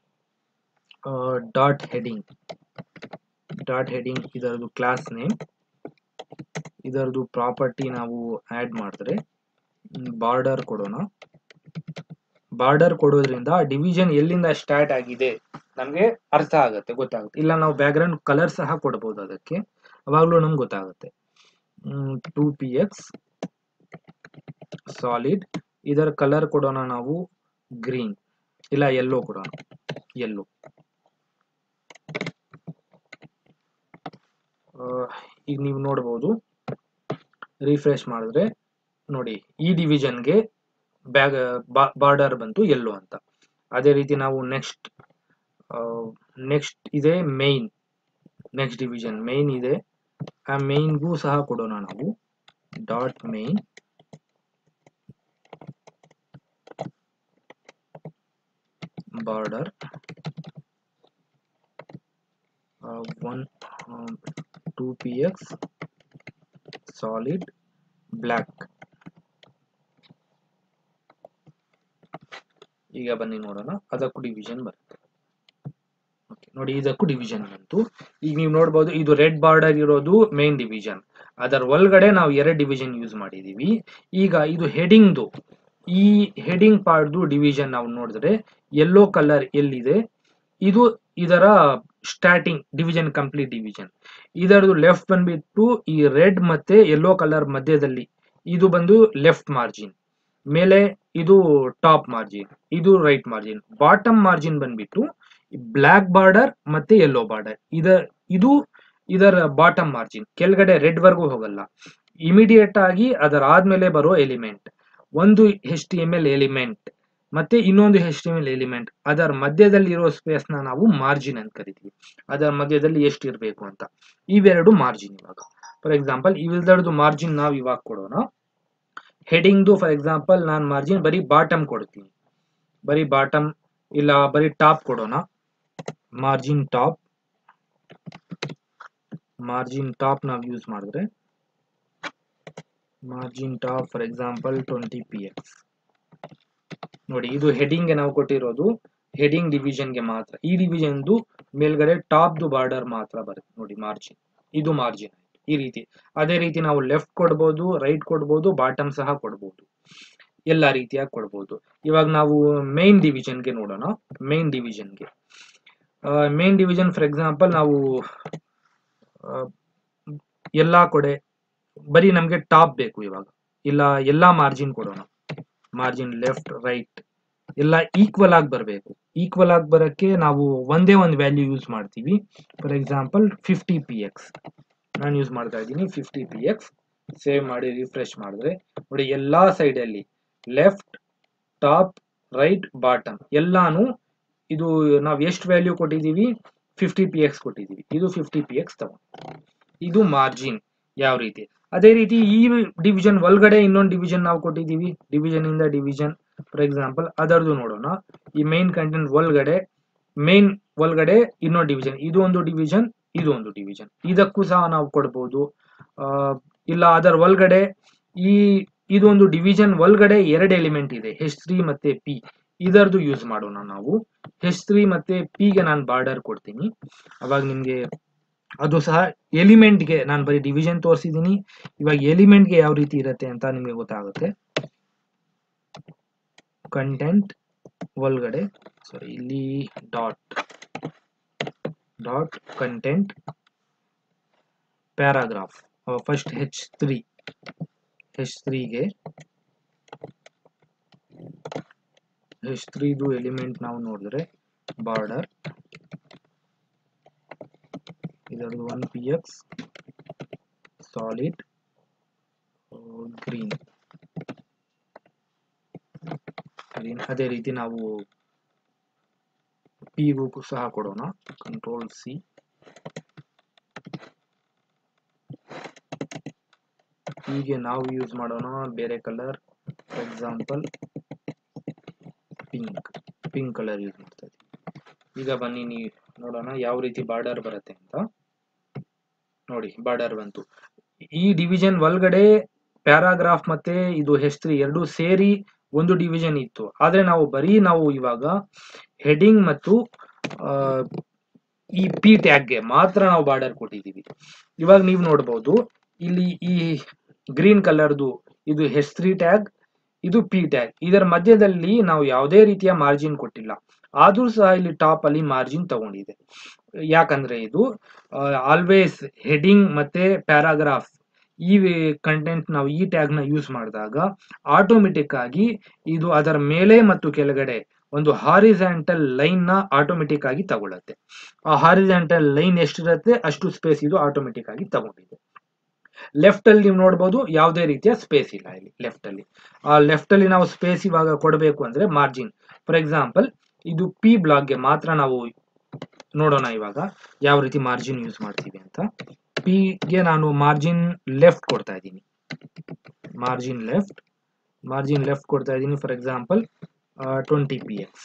dot heading dot heading ಇದರದು ಕ್ಲಾಸ್ ನೇಮ್ ಇದರದು ಪ್ರಾಪರ್ಟಿ ನಾವು ಆಡ್ ಮಾಡಿದ್ರೆ ಬಾರ್ಡರ್ ಕೊಡೋಣ ಬಾರ್ಡರ್ ಕೊಡೋದ್ರಿಂದ ಡಿವಿಷನ್ ಎಲ್ಲಿಂದ ಸ್ಟಾರ್ಟ್ ಆಗಿದೆ ನಮಗೆ ಅರ್ಥ ಆಗುತ್ತೆ ಗೊತ್ತಾಗುತ್ತೆ ಇಲ್ಲ ನಾವು ಬ್ಯಾಕ್ಗ್ರೌಂಡ್ ಕಲರ್ ಸಹ ಕೊಡಬಹುದು ಅದಕ್ಕೆ ಅವಾಗಲೂ ನಮ್ಗೆ ಗೊತ್ತಾಗುತ್ತೆ ಟೂ ಪಿ ಎಕ್ಸ್ ಸಾಲಿಡ್ ಇದರ ಕಲರ್ ಕೊಡೋಣ ನಾವು ಗ್ರೀನ್ ಇಲ್ಲ ಯೆಲ್ಲೋ ಕೊಡೋಣ ಯೆಲ್ಲೋ ಈಗ ನೀವು ನೋಡ್ಬೋದು ರಿಫ್ರೆಶ್ ಮಾಡಿದ್ರೆ ನೋಡಿ ಈ ಡಿವಿಷನ್ಗೆ ಬ್ಯಾಗ್ ಬಾರ್ಡರ್ ಬಂತು ಎಲ್ಲೋ ಅಂತ ಅದೇ ರೀತಿ ನಾವು ನೆಕ್ಸ್ಟ್ ನೆಕ್ಸ್ಟ್ ಇದೆ ಮೇನ್ ನೆಕ್ಸ್ಟ್ ಡಿವಿಷನ್ ಮೇನ್ ಇದೆ ಆ ಮೇನ್ಗೂ ಸಹ ಕೊಡೋಣ ನಾವು dot main border one two P X solid black ಈಗ ಬನ್ನಿ ನೋಡೋಣ ಅದಕ್ಕೂ ಡಿವಿಷನ್ ಬರುತ್ತೆ ನೋಡಿ ಇದಕ್ಕೂ ಡಿವಿಷನ್ ಬಂತು ಈಗ ನೀವು ನೋಡ್ಬೋದು ಇದು ರೆಡ್ ಬಾರ್ಡರ್ ಇರೋದು ಮೇನ್ ಡಿವಿಷನ್ ಅದರ ಒಳಗಡೆ ನಾವು ಎರಡು ಡಿವಿಷನ್ ಯೂಸ್ ಮಾಡಿದೀವಿ ಈಗ ಇದು ಹೆಡಿಂಗ್ದು ಈ ಹೆಡಿಂಗ್ ಪಾರ್ಟ್ದು ಡಿವಿಷನ್ ನಾವು ನೋಡಿದ್ರೆ ಯೆಲ್ಲೋ ಕಲರ್ ಎಲ್ಲಿದೆ ಇದು ಇದರ ಸ್ಟಾರ್ಟಿಂಗ್ ಡಿವಿಷನ್ ಕಂಪ್ಲೀಟ್ ಡಿವಿಷನ್ ಇದರದು ಲೆಫ್ಟ್ ಬಂದ್ಬಿಟ್ಟು ಈ ರೆಡ್ ಮತ್ತೆ ಯೆಲ್ಲೋ ಕಲರ್ ಮಧ್ಯದಲ್ಲಿ ಇದು ಬಂದು ಲೆಫ್ಟ್ ಮಾರ್ಜಿನ್ ಮೇಲೆ ಇದು ಟಾಪ್ ಮಾರ್ಜಿನ್ ಇದು ರೈಟ್ ಮಾರ್ಜಿನ್ ಬಾಟಮ್ ಮಾರ್ಜಿನ್ ಬಂದ್ಬಿಟ್ಟು ಬ್ಲ್ಯಾಕ್ ಬಾರ್ಡರ್ ಮತ್ತೆ ಯೆಲ್ಲೋ ಬಾರ್ಡರ್ ಇದ ಇದು ಇದರ ಬಾಟಮ್ ಮಾರ್ಜಿನ್ ಕೆಳಗಡೆ ರೆಡ್ ವರ್ಗೂ ಹೋಗಲ್ಲ ಇಮಿಡಿಯೇಟ್ ಆಗಿ ಅದರ ಆದ್ಮೇಲೆ ಬರೋ ಎಲಿಮೆಂಟ್ ಒಂದು H T M L element ಮತ್ತೆ ಇನ್ನೊಂದು H T M L element ಅದರ ಮಧ್ಯದಲ್ಲಿ ಇರೋ ಸ್ಪೇಸ್ ನ ನಾವು ಮಾರ್ಜಿನ್ ಅಂತ ಕರಿತೀವಿ ಅದರ ಮಧ್ಯದಲ್ಲಿ ಎಷ್ಟು ಇರಬೇಕು ಅಂತ ಇವೆರಡು ಮಾರ್ಜಿನ್ ಇವಾಗ ಫಾರ್ ಎಕ್ಸಾಂಪಲ್ ಇವೆರಡು ಮಾರ್ಜಿನ್ ನಾವು ಇವಾಗ ಕೊಡೋಣ ಹೆಡಿಂಗ್ದು ಫಾರ್ ಎಕ್ಸಾಂಪಲ್ ನಾನು ಮಾರ್ಜಿನ್ ಬರೀ ಬಾಟಮ್ ಕೊಡ್ತೀನಿ ಬರೀ ಬಾಟಮ್ ಇಲ್ಲ ಬರೀ ಟಾಪ್ ಕೊಡೋಣ ಮಾರ್ಜಿನ್ ಟಾಪ್ ಮಾರ್ಜಿನ್ ಟಾಪ್ ನಾವು ಯೂಸ್ ಮಾಡಿದ್ರೆ margin top for example twenty P X ನೋಡಿ ಇದು ಹೆಡಿಂಗ್ಗೆ ನಾವು ಕೊಟ್ಟಿರೋದು ಹೆಡಿಂಗ್ ಡಿವಿಷನ್ಗೆ ಮಾತ್ರ ಈ ಡಿವಿಷನ್ದು ಮೇಲ್ಗಡೆ ಟಾಪ್ದು ಬಾರ್ಡರ್ ಮಾತ್ರ ಬರುತ್ತೆ ನೋಡಿ ಮಾರ್ಜಿನ್ ಇದು ಮಾರ್ಜಿನ್ ಈ ರೀತಿ ಅದೇ ರೀತಿ ನಾವು ಲೆಫ್ಟ್ ಕೊಡ್ಬೋದು ರೈಟ್ ಕೊಡ್ಬೋದು ಬಾಟಮ್ ಸಹ ಕೊಡ್ಬೋದು ಎಲ್ಲ ರೀತಿಯಾಗಿ ಕೊಡ್ಬೋದು ಇವಾಗ ನಾವು ಮೇನ್ ಡಿವಿಷನ್ಗೆ ನೋಡೋಣ ಮೇನ್ ಡಿವಿಷನ್ಗೆ ಮೇನ್ ಡಿವಿಷನ್ ಫಾರ್ ಎಕ್ಸಾಂಪಲ್ ನಾವು ಎಲ್ಲ ಕಡೆ ಬರೀ ನಮಗೆ ಟಾಪ್ ಬೇಕು ಇವಾಗ ಇಲ್ಲ ಎಲ್ಲ ಮಾರ್ಜಿನ್ ಕೊಡೋಣ ಮಾರ್ಜಿನ್ ಲೆಫ್ಟ್ ರೈಟ್ ಎಲ್ಲ ಈಕ್ವಲ್ ಆಗಿ ಬರಬೇಕು ಈಕ್ವಲ್ ಆಗಿ ಬರೋಕ್ಕೆ ನಾವು ಒಂದೇ ಒಂದು ವ್ಯಾಲ್ಯೂ ಯೂಸ್ ಮಾಡ್ತೀವಿ for example fifty P X ನಾನು ಯೂಸ್ ಮಾಡ್ತಾ ಇದ್ದೀನಿ ಫಿಫ್ಟಿ ಪಿ ಎಕ್ಸ್ ಸೇವ್ ಮಾಡಿ ರಿಫ್ರೆಶ್ ಮಾಡಿದ್ರೆ ನೋಡಿ ಎಲ್ಲಾ ಸೈಡಲ್ಲಿ ಲೆಫ್ಟ್ ಟಾಪ್ ರೈಟ್ ಬಾಟಮ್ ಎಲ್ಲಾನು ಇದು ನಾವು ಎಷ್ಟು ವ್ಯಾಲ್ಯೂ ಕೊಟ್ಟಿದ್ದೀವಿ ಫಿಫ್ಟಿ ಪಿ ಎಕ್ಸ್ ಕೊಟ್ಟಿದ್ದೀವಿ ಇದು ಫಿಫ್ಟಿ ಪಿ ಎಕ್ಸ್ ತಗೊಂಡು ಇದು ಮಾರ್ಜಿನ್ ಯಾವ ರೀತಿ ಅದೇ ರೀತಿ ಈ ಡಿವಿಷನ್ ಒಳಗಡೆ ಇನ್ನೊಂದು ಡಿವಿಷನ್ ನಾವು ಕೊಟ್ಟಿದ್ದೀವಿ ಡಿವಿಷನ್ ಇಂದ ಡಿವಿಷನ್ ಫಾರ್ ಎಕ್ಸಾಂಪಲ್ ಅದರದು ನೋಡೋಣ ಈ ಮೈನ್ ಕಂಟೆಂಟ್ ಒಳಗಡೆ ಮೈನ್ ಒಳಗಡೆ ಇನ್ನೊಂದು ಡಿವಿಷನ್ ಇದು ಒಂದು ಡಿವಿಷನ್ ಇದು ಒಂದು ಡಿವಿಷನ್ ಇದಕ್ಕೂ ಸಹ ನಾವು ಕೊಡ್ಬೋದು ಆ, ಇಲ್ಲ ಅದರ ಒಳಗಡೆ ಈ ಇದೊಂದು ಡಿವಿಷನ್ ಒಳಗಡೆ ಎರಡು ಎಲಿಮೆಂಟ್ ಇದೆ ಹೆಚ್ ತ್ರೀ ಮತ್ತೆ ಪಿ ಇದರದು ಯೂಸ್ ಮಾಡೋಣ ನಾವು ಹೆಚ್ ತ್ರೀ ಮತ್ತೆ ಪಿ ಗೆ ನಾನು ಬಾರ್ಡರ್ ಕೊಡ್ತೀನಿ ಅವಾಗ ನಿಮ್ಗೆ ಅದು ಸಹ ಎಲಿಮೆಂಟ್ಗೆ ನಾನು ಬರೀ ಡಿವಿಷನ್ ತೋರಿಸಿದ್ದೀನಿ ಇವಾಗ ಎಲಿಮೆಂಟ್ಗೆ ಯಾವ ರೀತಿ ಇರುತ್ತೆ ಅಂತ ನಿಮಗೆ ಗೊತ್ತಾಗುತ್ತೆ ಕಂಟೆಂಟ್ ಒಳಗಡೆ ಸಾರಿ ಇಲ್ಲಿ dot dot content paragraph first H three H ತ್ರೀಗೆ ಹೆಚ್ ತ್ರೀದು ಎಲಿಮೆಂಟ್ ನಾವು ನೋಡಿದ್ರೆ ಬಾರ್ಡರ್ ಇದರದ್ದು one P X solid green green ಅದೇ ರೀತಿ ನಾವು ಪಿಗೂ ಸಹ ಕೊಡೋಣ ಕಂಟ್ರೋಲ್ ಸಿ ಹೀಗೆ ನಾವು ಯೂಸ್ ಮಾಡೋಣ ಬೇರೆ colour for example pink pink colour use ಮಾಡ್ತಾ ಇದ್ದೀವಿ ಈಗ ಬನ್ನಿ ನೀವು ನೋಡೋಣ ಯಾವ ರೀತಿ ಬಾರ್ಡರ್ ಬರುತ್ತೆ ಅಂತ ನೋಡಿ ಬಾರ್ಡರ್ ಬಂತು ಈ ಡಿವಿಷನ್ ಒಳಗಡೆ ಪ್ಯಾರಾಗ್ರಾಫ್ ಮತ್ತೆ ಇದು ಹೆಸ್ತ್ರಿ ಎರಡು ಸೇರಿ ಒಂದು ಡಿವಿಷನ್ ಇತ್ತು ಆದ್ರೆ ನಾವು ಬರೀ ನಾವು ಇವಾಗ ಹೆಡಿಂಗ್ ಮತ್ತು ಆ, ಈ ಪಿ ಟ್ಯಾಗ್ಗೆ ಮಾತ್ರ ನಾವು ಬಾರ್ಡರ್ ಕೊಟ್ಟಿದ್ದೀವಿ ಇವಾಗ ನೀವು ನೋಡಬಹುದು ಇಲ್ಲಿ ಈ ಗ್ರೀನ್ ಕಲರ್ದು ಇದು ಹೆಸ್ತ್ರಿ ಟ್ಯಾಗ್ ಇದು ಪಿ ಟ್ಯಾಗ್ ಇದರ ಮಧ್ಯದಲ್ಲಿ ನಾವು ಯಾವುದೇ ರೀತಿಯ ಮಾರ್ಜಿನ್ ಕೊಟ್ಟಿಲ್ಲ ಆದ್ರೂ ಸಹ ಇಲ್ಲಿ ಟಾಪ್ ಅಲ್ಲಿ ಮಾರ್ಜಿನ್ ತಗೊಂಡಿದೆ ಯಾಕಂದ್ರೆ ಇದು ಆಲ್ವೇಸ್ ಹೆಡಿಂಗ್ ಮತ್ತೆ ಪ್ಯಾರಾಗ್ರಾಫ್ ಈ ಕಂಟೆಂಟ್ ನಾವು ಈ ಟ್ಯಾಗ್ ನ ಯೂಸ್ ಮಾಡಿದಾಗ ಆಟೋಮೆಟಿಕ್ ಆಗಿ ಇದು ಅದರ ಮೇಲೆ ಮತ್ತು ಕೆಳಗಡೆ ಒಂದು ಹಾರಿಜಾಂಟಲ್ ಲೈನ್ ನ ಆಟೋಮೆಟಿಕ್ ಆಗಿ ತಗೊಳುತ್ತೆ ಆ ಹಾರಿಜಾಂಟಲ್ ಲೈನ್ ಎಷ್ಟಿರುತ್ತೆ ಅಷ್ಟು ಸ್ಪೇಸ್ ಇದು ಆಟೋಮೆಟಿಕ್ ಆಗಿ ತಗೊಂಡಿದೆ ಲೆಫ್ಟ್ ಅಲ್ಲಿ ನೀವು ನೋಡಬಹುದು ಯಾವುದೇ ರೀತಿಯ ಸ್ಪೇಸ್ ಇಲ್ಲ ಇಲ್ಲಿ ಲೆಫ್ಟ್ ಅಲ್ಲಿ ಆ ಲೆಫ್ಟ್ ಅಲ್ಲಿ ನಾವು ಸ್ಪೇಸ್ ಇವಾಗ ಕೊಡಬೇಕು ಅಂದ್ರೆ ಮಾರ್ಜಿನ್ ಫಾರ್ ಎಕ್ಸಾಂಪಲ್ ಇದು ಪಿ ಬ್ಲಾಕ್ಗೆ ಮಾತ್ರ ನಾವು ನೋಡೋಣ ಇವಾಗ ಯಾವ ರೀತಿ ಮಾರ್ಜಿನ್ ಯೂಸ್ ಮಾಡ್ತೀವಿ ಅಂತ ಪಿ ಗೆ ನಾನು ಮಾರ್ಜಿನ್ ಲೆಫ್ಟ್ ಕೊಡ್ತಾ ಇದ್ದೀನಿ ಮಾರ್ಜಿನ್ ಲೆಫ್ಟ್ ಮಾರ್ಜಿನ್ ಲೆಫ್ಟ್ ಕೊಡ್ತಾ ಇದ್ದೀನಿ for example twenty P X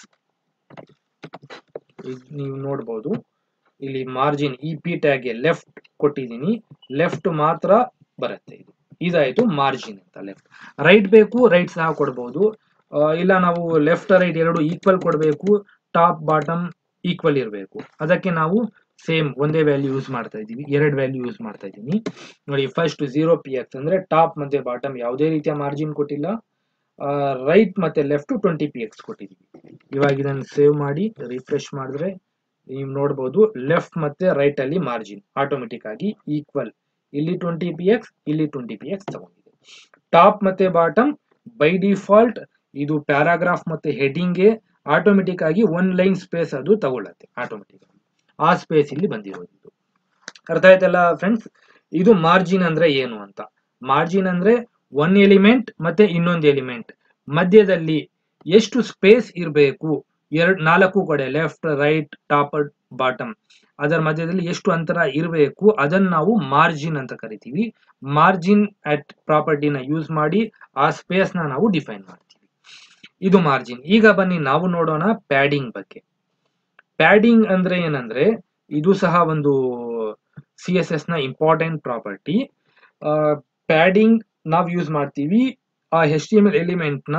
ನೀವು ನೋಡ್ಬೋದು ಇಲ್ಲಿ ಮಾರ್ಜಿನ್ ಈ ಪಿ ಟ್ಯಾಗ್ಗೆ ಲೆಫ್ಟ್ ಕೊಟ್ಟಿದ್ದೀನಿ ಲೆಫ್ಟ್ ಮಾತ್ರ ಬರುತ್ತೆ ಇದು ಇದಾಯ್ತು ಮಾರ್ಜಿನ್ ಅಂತ ಲೆಫ್ಟ್ ರೈಟ್ ಬೇಕು ರೈಟ್ ಸಹ ಕೊಡ್ಬೋದು ಆ, ಇಲ್ಲ ನಾವು ಲೆಫ್ಟ್ ರೈಟ್ ಎರಡು ಈಕ್ವಲ್ ಕೊಡಬೇಕು ಟಾಪ್ ಬಾಟಮ್ ಈಕ್ವಲ್ ಇರಬೇಕು ಅದಕ್ಕೆ ನಾವು ಸೇಮ್ ಒಂದೇ ವ್ಯಾಲ್ಯೂ ಯೂಸ್ ಮಾಡ್ತಾ ಇದ್ದೀವಿ ಎರಡು ವ್ಯಾಲ್ಯೂ ಯೂಸ್ ಮಾಡ್ತಾ ಇದ್ದೀನಿ ನೋಡಿ ಫಸ್ಟ್ ಜೀರೋ ಪಿ ಎಕ್ಸ್ ಅಂದ್ರೆ ಟಾಪ್ ಮತ್ತೆ ಬಾಟಮ್ ಯಾವುದೇ ರೀತಿಯ ಮಾರ್ಜಿನ್ ಕೊಟ್ಟಿಲ್ಲ ರೈಟ್ ಮತ್ತೆ ಲೆಫ್ಟ್ ಟ್ವೆಂಟಿ ಪಿ ಎಕ್ಸ್ ಕೊಟ್ಟಿದ್ದೀವಿ ಇವಾಗ ಇದನ್ನು ಸೇವ್ ಮಾಡಿ ರಿಫ್ರೆಶ್ ಮಾಡಿದ್ರೆ ನೀವು ನೋಡ್ಬೋದು ಲೆಫ್ಟ್ ಮತ್ತೆ ರೈಟ್ ಅಲ್ಲಿ ಮಾರ್ಜಿನ್ ಆಟೋಮೆಟಿಕ್ ಆಗಿ ಈಕ್ವಲ್ ಇಲ್ಲಿ ಟ್ವೆಂಟಿ ಪಿ ಎಕ್ಸ್ ಇಲ್ಲಿ ಟ್ವೆಂಟಿ ಪಿ ಎಕ್ಸ್ ತಗೊಂಡಿದೆ ಟಾಪ್ ಮತ್ತೆ ಬಾಟಮ್ ಬೈ ಡಿಫಾಲ್ಟ್ ಇದು ಪ್ಯಾರಾಗ್ರಾಫ್ ಮತ್ತೆ ಹೆಡಿಂಗ್ಗೆ ಆಟೋಮೆಟಿಕ್ ಆಗಿ ಒನ್ ಲೈನ್ ಸ್ಪೇಸ್ ಅದು ತಗೊಳ್ಳತ್ತೆ ಆಟೋಮೆಟಿಕ್ ಆಗಿ ಆ ಸ್ಪೇಸ್ ಇಲ್ಲಿ ಬಂದಿರೋದು ಇದು ಅರ್ಥ ಆಯ್ತಲ್ಲ ಫ್ರೆಂಡ್ಸ್ ಇದು ಮಾರ್ಜಿನ್ ಅಂದ್ರೆ ಏನು ಅಂತ ಮಾರ್ಜಿನ್ ಅಂದ್ರೆ ಒನ್ ಎಲಿಮೆಂಟ್ ಮತ್ತೆ ಇನ್ನೊಂದು ಎಲಿಮೆಂಟ್ ಮಧ್ಯದಲ್ಲಿ ಎಷ್ಟು ಸ್ಪೇಸ್ ಇರಬೇಕು ಎರಡ್ ನಾಲ್ಕು ಕಡೆ ಲೆಫ್ಟ್ ರೈಟ್ ಟಾಪ್ ಬಾಟಮ್ ಅದರ ಮಧ್ಯದಲ್ಲಿ ಎಷ್ಟು ಅಂತರ ಇರಬೇಕು ಅದನ್ನ ನಾವು ಮಾರ್ಜಿನ್ ಅಂತ ಕರಿತೀವಿ ಮಾರ್ಜಿನ್ ಅಟ್ ಪ್ರಾಪರ್ಟಿನ ಯೂಸ್ ಮಾಡಿ ಆ ಸ್ಪೇಸ್ ನ ನಾವು ಡಿಫೈನ್ ಮಾಡ್ತೀವಿ ಇದು ಮಾರ್ಜಿನ್ ಈಗ ಬನ್ನಿ ನಾವು ನೋಡೋಣ ಪ್ಯಾಡಿಂಗ್ ಬಗ್ಗೆ ಪ್ಯಾಡಿಂಗ್ ಅಂದ್ರೆ ಏನಂದ್ರೆ ಇದು ಸಹ ಒಂದು ಸಿ ಎಸ್ ಎಸ್ ನ ಇಂಪಾರ್ಟೆಂಟ್ ಪ್ರಾಪರ್ಟಿ ಪ್ಯಾಡಿಂಗ್ ನಾವು ಯೂಸ್ ಮಾಡ್ತೀವಿ ಆ H T M L element ನ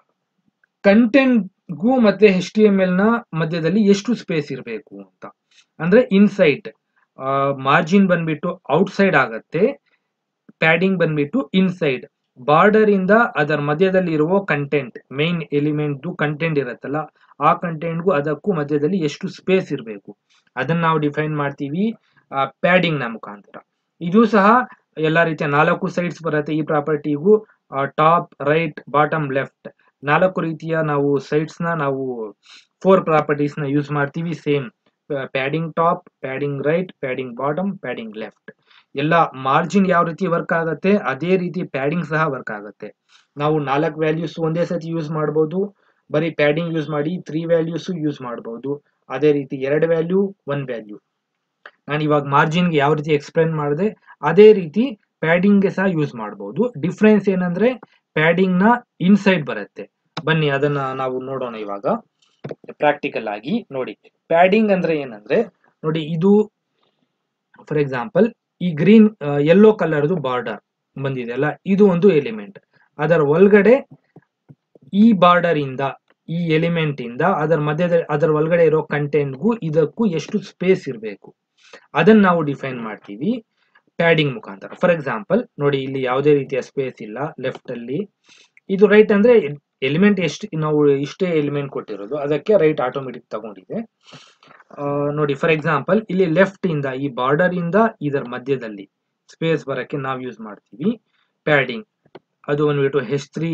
ಕಂಟೆಂಟ್ಗೂ ಮತ್ತೆ ಎಚ್ ಟಿ ಎಮ್ ಎಲ್ ನ ಮಧ್ಯದಲ್ಲಿ ಎಷ್ಟು ಸ್ಪೇಸ್ ಇರಬೇಕು ಅಂತ ಅಂದ್ರೆ ಇನ್ಸೈಡ್ ಮಾರ್ಜಿನ್ ಬಂದ್ಬಿಟ್ಟು ಔಟ್ಸೈಡ್ ಆಗತ್ತೆ ಪ್ಯಾಡಿಂಗ್ ಬಂದ್ಬಿಟ್ಟು ಇನ್ಸೈಡ್ ಬಾರ್ಡರ್ ಇಂದ ಅದರ ಮಧ್ಯದಲ್ಲಿ ಇರುವ ಕಂಟೆಂಟ್ ಮೈನ್ ಎಲಿಮೆಂಟ್ ಕಂಟೆಂಟ್ ಇರುತ್ತಲ್ಲ ಆ ಕಂಟೆಂಟ್ಗೂ ಅದಕ್ಕೂ ಮಧ್ಯದಲ್ಲಿ ಎಷ್ಟು ಸ್ಪೇಸ್ ಇರಬೇಕು ಅದನ್ನ ನಾವು ಡಿಫೈನ್ ಮಾಡ್ತೀವಿ ಪ್ಯಾಡಿಂಗ್ ನ ಮುಖಾಂತರ ಇದು ಸಹ ಎಲ್ಲ ರೀತಿಯ ನಾಲ್ಕು ಸೈಡ್ಸ್ ಬರುತ್ತೆ ಈ ಪ್ರಾಪರ್ಟಿಗೂ ಟಾಪ್ ರೈಟ್ ಬಾಟಮ್ ಲೆಫ್ಟ್ ನಾಲ್ಕು ರೀತಿಯ ನಾವು ಸೈಡ್ಸ್ ನ ನಾವು ಫೋರ್ ಪ್ರಾಪರ್ಟೀಸ್ ನ ಯೂಸ್ ಮಾಡ್ತೀವಿ same padding top padding right padding bottom padding left ಎಲ್ಲ ಮಾರ್ಜಿನ್ ಯಾವ ರೀತಿ ವರ್ಕ್ ಆಗುತ್ತೆ ಅದೇ ರೀತಿ ಪ್ಯಾಡಿಂಗ್ ಸಹ ವರ್ಕ್ ಆಗುತ್ತೆ ನಾವು ನಾಲ್ಕು ವ್ಯಾಲ್ಯೂಸ್ ಒಂದೇ ಸತಿ ಯೂಸ್ ಮಾಡ್ಬೋದು ಬರೀ ಪ್ಯಾಡಿಂಗ್ ಯೂಸ್ ಮಾಡಿ ತ್ರೀ ವ್ಯಾಲ್ಯೂಸ್ ಯೂಸ್ ಮಾಡ್ಬೋದು ಅದೇ ರೀತಿ ಎರಡು ವ್ಯಾಲ್ಯೂ ಒನ್ ವ್ಯಾಲ್ಯೂ ನಾನು ಇವಾಗ ಮಾರ್ಜಿನ್ಗೆ ಯಾವ ರೀತಿ ಎಕ್ಸ್ಪ್ಲೇನ್ ಮಾಡಿದೆ ಅದೇ ರೀತಿ ಪ್ಯಾಡಿಂಗ್ಗೆ ಸಹ ಯೂಸ್ ಮಾಡಬಹುದು ಡಿಫ್ರೆನ್ಸ್ ಏನಂದ್ರೆ ಪ್ಯಾಡಿಂಗ್ ನ ಇನ್ಸೈಡ್ ಬರುತ್ತೆ ಬನ್ನಿ ಅದನ್ನ ನಾವು ನೋಡೋಣ ಇವಾಗ ಪ್ರಾಕ್ಟಿಕಲ್ ಆಗಿ ನೋಡಿ ಪ್ಯಾಡಿಂಗ್ ಅಂದ್ರೆ ಏನಂದ್ರೆ ನೋಡಿ ಇದು ಫಾರ್ ಎಕ್ಸಾಂಪಲ್ ಈ ಗ್ರೀನ್ ಯೆಲ್ಲೋ ಕಲರ್ದು ಬಾರ್ಡರ್ ಬಂದಿದೆ ಅಲ್ಲ ಇದು ಒಂದು ಎಲಿಮೆಂಟ್ ಅದರ ಒಳಗಡೆ ಈ ಬಾರ್ಡರ್ ಇಂದ ಈ ಎಲಿಮೆಂಟ್ ಇಂದ ಅದರ ಮಧ್ಯದ ಅದರ ಒಳಗಡೆ ಇರೋ ಕಂಟೆಂಟ್ಗೂ ಇದಕ್ಕೂ ಎಷ್ಟು ಸ್ಪೇಸ್ ಇರಬೇಕು ಅದನ್ನ ನಾವು ಡಿಫೈನ್ ಮಾಡ್ತೀವಿ ಪ್ಯಾಡಿಂಗ್ ಮುಖಾಂತರ ಫಾರ್ ಎಕ್ಸಾಂಪಲ್ ನೋಡಿ ಇಲ್ಲಿ ಯಾವುದೇ ರೀತಿಯ ಸ್ಪೇಸ್ ಇಲ್ಲ ಲೆಫ್ಟ್ ಅಲ್ಲಿ ಇದು ರೈಟ್ ಅಂದ್ರೆ ಎಲಿಮೆಂಟ್ ಎಷ್ಟು ನಾವು ಇಷ್ಟೇ ಎಲಿಮೆಂಟ್ ಕೊಟ್ಟಿರೋದು ಅದಕ್ಕೆ ರೈಟ್ ಆಟೋಮೆಟಿಕ್ ತಗೊಂಡಿದೆ ಆ, ನೋಡಿ ಫಾರ್ ಎಕ್ಸಾಂಪಲ್ ಇಲ್ಲಿ ಲೆಫ್ಟ್ ಇಂದ ಈ ಬಾರ್ಡರ್ ಇಂದ ಇದರ ಮಧ್ಯದಲ್ಲಿ ಸ್ಪೇಸ್ ಬರಕ್ಕೆ ನಾವು ಯೂಸ್ ಮಾಡ್ತೀವಿ ಪ್ಯಾಡಿಂಗ್ ಅದು ಬಂದ್ಬಿಟ್ಟು ಹೆಚ್ ತ್ರೀ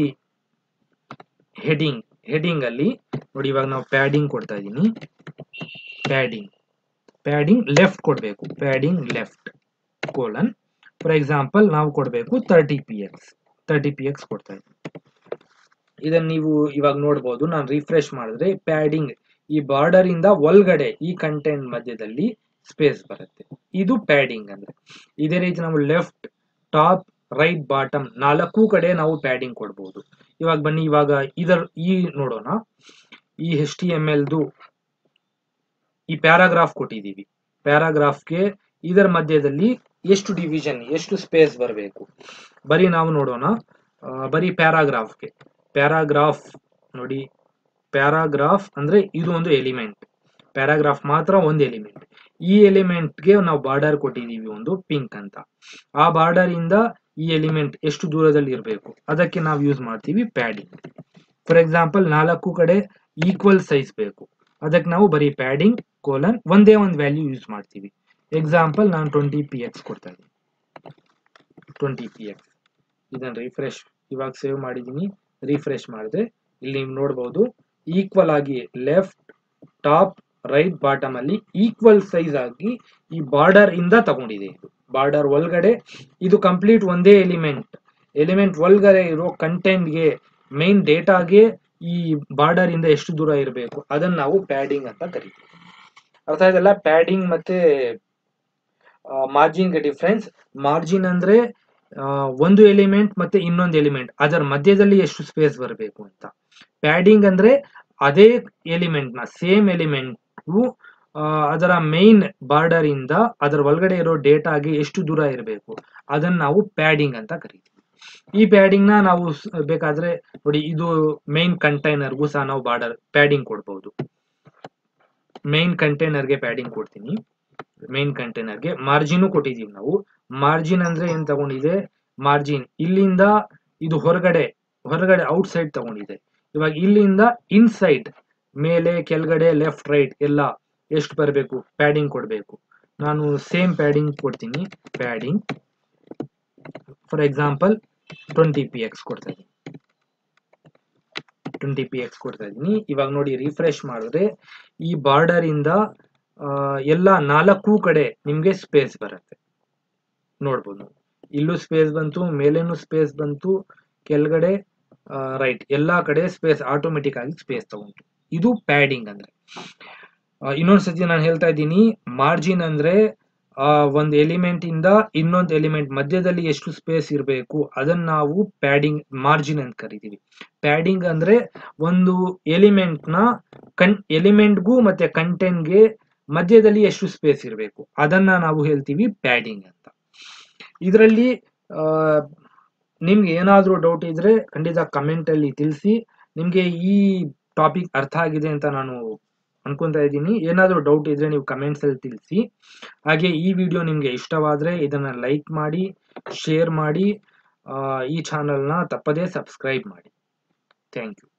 ಹೆಡಿಂಗ್ ಹೆಡಿಂಗ್ ಅಲ್ಲಿ ನೋಡಿ ಇವಾಗ ನಾವು ಪ್ಯಾಡಿಂಗ್ ಕೊಡ್ತಾ ಇದ್ದೀನಿ ಪ್ಯಾಡಿಂಗ್ ಪ್ಯಾಡಿಂಗ್ ಲೆಫ್ಟ್ ಕೊಡಬೇಕು padding left colon for example ನಾವು ಕೊಡಬೇಕು thirty P X thirty P X ಕೊಡ್ತಾ ಇದ್ದೀನಿ ಇದನ್ನ ನೀವು ಇವಾಗ ನೋಡ್ಬೋದು ನಾನು ರಿಫ್ರೆಶ್ ಮಾಡಿದ್ರೆ ಪ್ಯಾಡಿಂಗ್ ಈ ಬಾರ್ಡರ್ ಇಂದ ಒಳಗಡೆ ಈ ಕಂಟೆಂಟ್ ಮಧ್ಯದಲ್ಲಿ ಸ್ಪೇಸ್ ಬರುತ್ತೆ ಇದು ಪ್ಯಾಡಿಂಗ್ ಅಂದ್ರೆ ಇದೇ ರೀತಿ ನಾವು ಲೆಫ್ಟ್ ಟಾಪ್ ರೈಟ್ ಬಾಟಮ್ ನಾಲ್ಕು ಕಡೆ ನಾವು ಪ್ಯಾಡಿಂಗ್ ಕೊಡ್ಬೋದು ಇವಾಗ ಬನ್ನಿ ಇವಾಗ ಇದರ ಈ ನೋಡೋಣ ಈ ಎಚ್ ಟಿ ಎಮ್ ಎಲ್ದು ಈ ಪ್ಯಾರಾಗ್ರಾಫ್ ಕೊಟ್ಟಿದ್ದೀವಿ ಪ್ಯಾರಾಗ್ರಾಫ್ಗೆ ಇದರ ಮಧ್ಯದಲ್ಲಿ ಎಷ್ಟು ಡಿವಿಷನ್ ಎಷ್ಟು ಸ್ಪೇಸ್ ಬರಬೇಕು ಬರೀ ನಾವು ನೋಡೋಣ ಆ, ಬರೀ ಪ್ಯಾರಾಗ್ರಾಫ್ಗೆ ಪ್ಯಾರಾಗ್ರಾಫ್ ನೋಡಿ ಪ್ಯಾರಾಗ್ರಾಫ್ ಅಂದ್ರೆ ಇದು ಒಂದು ಎಲಿಮೆಂಟ್ ಪ್ಯಾರಾಗ್ರಾಫ್ ಮಾತ್ರ ಒಂದು ಎಲಿಮೆಂಟ್ ಈ ಎಲಿಮೆಂಟ್ಗೆ ನಾವು ಬಾರ್ಡರ್ ಕೊಟ್ಟಿದ್ದೀವಿ ಒಂದು ಪಿಂಕ್ ಅಂತ ಆ ಬಾರ್ಡರ್ ಇಂದ ಈ ಎಲಿಮೆಂಟ್ ಎಷ್ಟು ದೂರದಲ್ಲಿ ಇರಬೇಕು ಅದಕ್ಕೆ ನಾವು ಯೂಸ್ ಮಾಡ್ತೀವಿ ಪ್ಯಾಡಿಂಗ್ ಫಾರ್ ಎಕ್ಸಾಂಪಲ್ ನಾಲ್ಕು ಕಡೆ ಈಕ್ವಲ್ ಸೈಜ್ ಬೇಕು ಅದಕ್ಕೆ ನಾವು ಬರೀ ಪ್ಯಾಡಿಂಗ್ ಕೋಲನ್ ಒಂದೇ ಒಂದು ವ್ಯಾಲ್ಯೂ ಯೂಸ್ ಮಾಡ್ತೀವಿ ಎಕ್ಸಾಂಪಲ್ ನಾನು ಟ್ವೆಂಟಿ ಪಿ ಎಕ್ಸ್ ಕೊಡ್ತಾ ಇದ್ದೀನಿ ಟ್ವೆಂಟಿ ಪಿ ಎಕ್ಸ್ ಇದನ್ನ ರಿಫ್ರೆಶ್ ಇವಾಗ ಸೇವ್ ಮಾಡಿದ್ದೀನಿ ರಿಫ್ರೆಶ್ ಮಾಡಿದ್ರೆ ಇಲ್ಲಿ ನೀವು ನೋಡ್ಬೋದು ಈಕ್ವಲ್ ಆಗಿ ಲೆಫ್ಟ್ ಟಾಪ್ ರೈಟ್ ಬಾಟಮ್ ಅಲ್ಲಿ ಈಕ್ವಲ್ ಸೈಜ್ ಆಗಿ ಈ ಬಾರ್ಡರ್ ಇಂದ ತಗೊಂಡಿದೆ ಇದು ಬಾರ್ಡರ್ ಒಳಗಡೆ ಇದು ಕಂಪ್ಲೀಟ್ ಒಂದೇ ಎಲಿಮೆಂಟ್ ಎಲಿಮೆಂಟ್ ಒಳಗಡೆ ಇರೋ ಕಂಟೆಂಟ್ಗೆ ಮೈನ್ ಡೇಟಾಗೆ ಈ ಬಾರ್ಡರ್ ಇಂದ ಎಷ್ಟು ದೂರ ಇರಬೇಕು ಅದನ್ನ ನಾವು ಪ್ಯಾಡಿಂಗ್ ಅಂತ ಕರಿತೀವಿ ಅರ್ಥ ಆಯ್ತಲ್ಲ ಪ್ಯಾಡಿಂಗ್ ಮತ್ತೆ ಮಾರ್ಜಿನ್ಗೆ ಡಿಫ್ರೆನ್ಸ್ ಮಾರ್ಜಿನ್ ಅಂದ್ರೆ ಆ, ಒಂದು ಎಲಿಮೆಂಟ್ ಮತ್ತೆ ಇನ್ನೊಂದು ಎಲಿಮೆಂಟ್ ಅದರ ಮಧ್ಯದಲ್ಲಿ ಎಷ್ಟು ಸ್ಪೇಸ್ ಬರಬೇಕು ಅಂತ ಪ್ಯಾಡಿಂಗ್ ಅಂದ್ರೆ ಅದೇ ಎಲಿಮೆಂಟ್ ನ ಸೇಮ್ ಎಲಿಮೆಂಟ್ ಅದರ ಮೇನ್ ಬಾರ್ಡರ್ ಇಂದ ಅದರ ಒಳಗಡೆ ಇರೋ ಡೇಟಾಗೆ ಎಷ್ಟು ದೂರ ಇರಬೇಕು ಅದನ್ನ ನಾವು ಪ್ಯಾಡಿಂಗ್ ಅಂತ ಕರಿತೀವಿ ಈ ಪ್ಯಾಡಿಂಗ್ ನ ನಾವು ಸ್- ಬೇಕಾದ್ರೆ ನೋಡಿ ಇದು ಮೇನ್ ಕಂಟೈನರ್ಗೂ ಸಹ ನಾವು ಬಾರ್ಡರ್ ಪ್ಯಾಡಿಂಗ್ ಕೊಡ್ಬೋದು ಮೇನ್ ಕಂಟೈನರ್ಗೆ ಪ್ಯಾಡಿಂಗ್ ಕೊಡ್ತೀನಿ ಮೇನ್ ಕಂಟೈನರ್ಗೆ ಮಾರ್ಜಿನ್ ಕೊಟ್ಟಿದೀವಿ ನಾವು ಮಾರ್ಜಿನ್ ಅಂದ್ರೆ ಏನ್ ತಗೊಂಡಿದೆ ಮಾರ್ಜಿನ್ ಇಲ್ಲಿಂದ ಇದು ಹೊರಗಡೆ ಹೊರಗಡೆ ಔಟ್ ಸೈಡ್ ತಗೊಂಡಿದೆ ಇವಾಗ ಇಲ್ಲಿಂದ ಇನ್ಸೈಡ್ ಮೇಲೆ ಕೆಳಗಡೆ ಲೆಫ್ಟ್ ರೈಟ್ ಎಲ್ಲ ಎಷ್ಟು ಬರಬೇಕು ಪ್ಯಾಡಿಂಗ್ ಕೊಡಬೇಕು ನಾನು ಸೇಮ್ ಪ್ಯಾಡಿಂಗ್ ಕೊಡ್ತೀನಿ padding for example twenty P X ಕೊಡ್ತಾ ಇದ್ದೀನಿ ಟ್ವೆಂಟಿ ಪಿ ಎಕ್ಸ್ ಕೊಡ್ತಾ ಇದ್ದೀನಿ ಇವಾಗ ನೋಡಿ ರಿಫ್ರೆಶ್ ಮಾಡಿದ್ರೆ ಈ ಬಾರ್ಡರ್ ಇಂದ ಆ, ಎಲ್ಲ ನಾಲ್ಕು ಕಡೆ ನಿಮ್ಗೆ ಸ್ಪೇಸ್ ಬರುತ್ತೆ ನೋಡ್ಬೋದು ನೀವು. ಇಲ್ಲೂ ಸ್ಪೇಸ್ ಬಂತು ಮೇಲೇನು ಸ್ಪೇಸ್ ಬಂತು ಕೆಳಗಡೆ ರೈಟ್ ಎಲ್ಲಾ ಕಡೆ ಸ್ಪೇಸ್ ಆಟೋಮೆಟಿಕ್ ಆಗಿ ಸ್ಪೇಸ್ ತಗೊಂಡು ಇದು ಪ್ಯಾಡಿಂಗ್ ಅಂದ್ರೆ ಆ, ಇನ್ನೊಂದ್ಸತಿ ನಾನು ಹೇಳ್ತಾ ಇದ್ದೀನಿ ಮಾರ್ಜಿನ್ ಅಂದ್ರೆ ಆ ಒಂದು ಎಲಿಮೆಂಟ್ ಇಂದ ಇನ್ನೊಂದು ಎಲಿಮೆಂಟ್ ಮಧ್ಯದಲ್ಲಿ ಎಷ್ಟು ಸ್ಪೇಸ್ ಇರಬೇಕು ಅದನ್ನ ನಾವು ಪ್ಯಾಡಿಂಗ್ ಮಾರ್ಜಿನ್ ಅಂತ ಕರಿತೀವಿ ಪ್ಯಾಡಿಂಗ್ ಅಂದ್ರೆ ಒಂದು ಎಲಿಮೆಂಟ್ ನ ಕನ್ ಎಲಿಮೆಂಟ್ಗೂ ಮತ್ತೆ ಕಂಟೆಂಟ್ಗೆ ಮಧ್ಯದಲ್ಲಿ ಎಷ್ಟು ಸ್ಪೇಸ್ ಇರಬೇಕು ಅದನ್ನ ನಾವು ಹೇಳ್ತೀವಿ ಪ್ಯಾಡಿಂಗ್ ಅಂತ ಇದರಲ್ಲಿ ನಿಮ್ಗೆ ಏನಾದ್ರೂ ಡೌಟ್ ಇದ್ರೆ ಖಂಡಿತ ಕಮೆಂಟ್ ಅಲ್ಲಿ ತಿಳಿಸಿ ನಿಮ್ಗೆ ಈ ಟಾಪಿಕ್ ಅರ್ಥ ಆಗಿದೆ ಅಂತ ನಾನು ಅನ್ಕೊಂತಾ ಇದ್ದೀನಿ ಏನಾದ್ರೂ ಡೌಟ್ ಇದ್ರೆ ನೀವು ಕಮೆಂಟ್ಸ್ ಅಲ್ಲಿ ತಿಳಿಸಿ ಹಾಗೆ ಈ ವಿಡಿಯೋ ನಿಮ್ಗೆ ಇಷ್ಟವಾದ್ರೆ ಇದನ್ನ ಲೈಕ್ ಮಾಡಿ ಶೇರ್ ಮಾಡಿ ಆ, ಈ ಚಾನಲ್ನ ತಪ್ಪದೇ ಸಬ್ಸ್ಕ್ರೈಬ್ ಮಾಡಿ ಥ್ಯಾಂಕ್ ಯು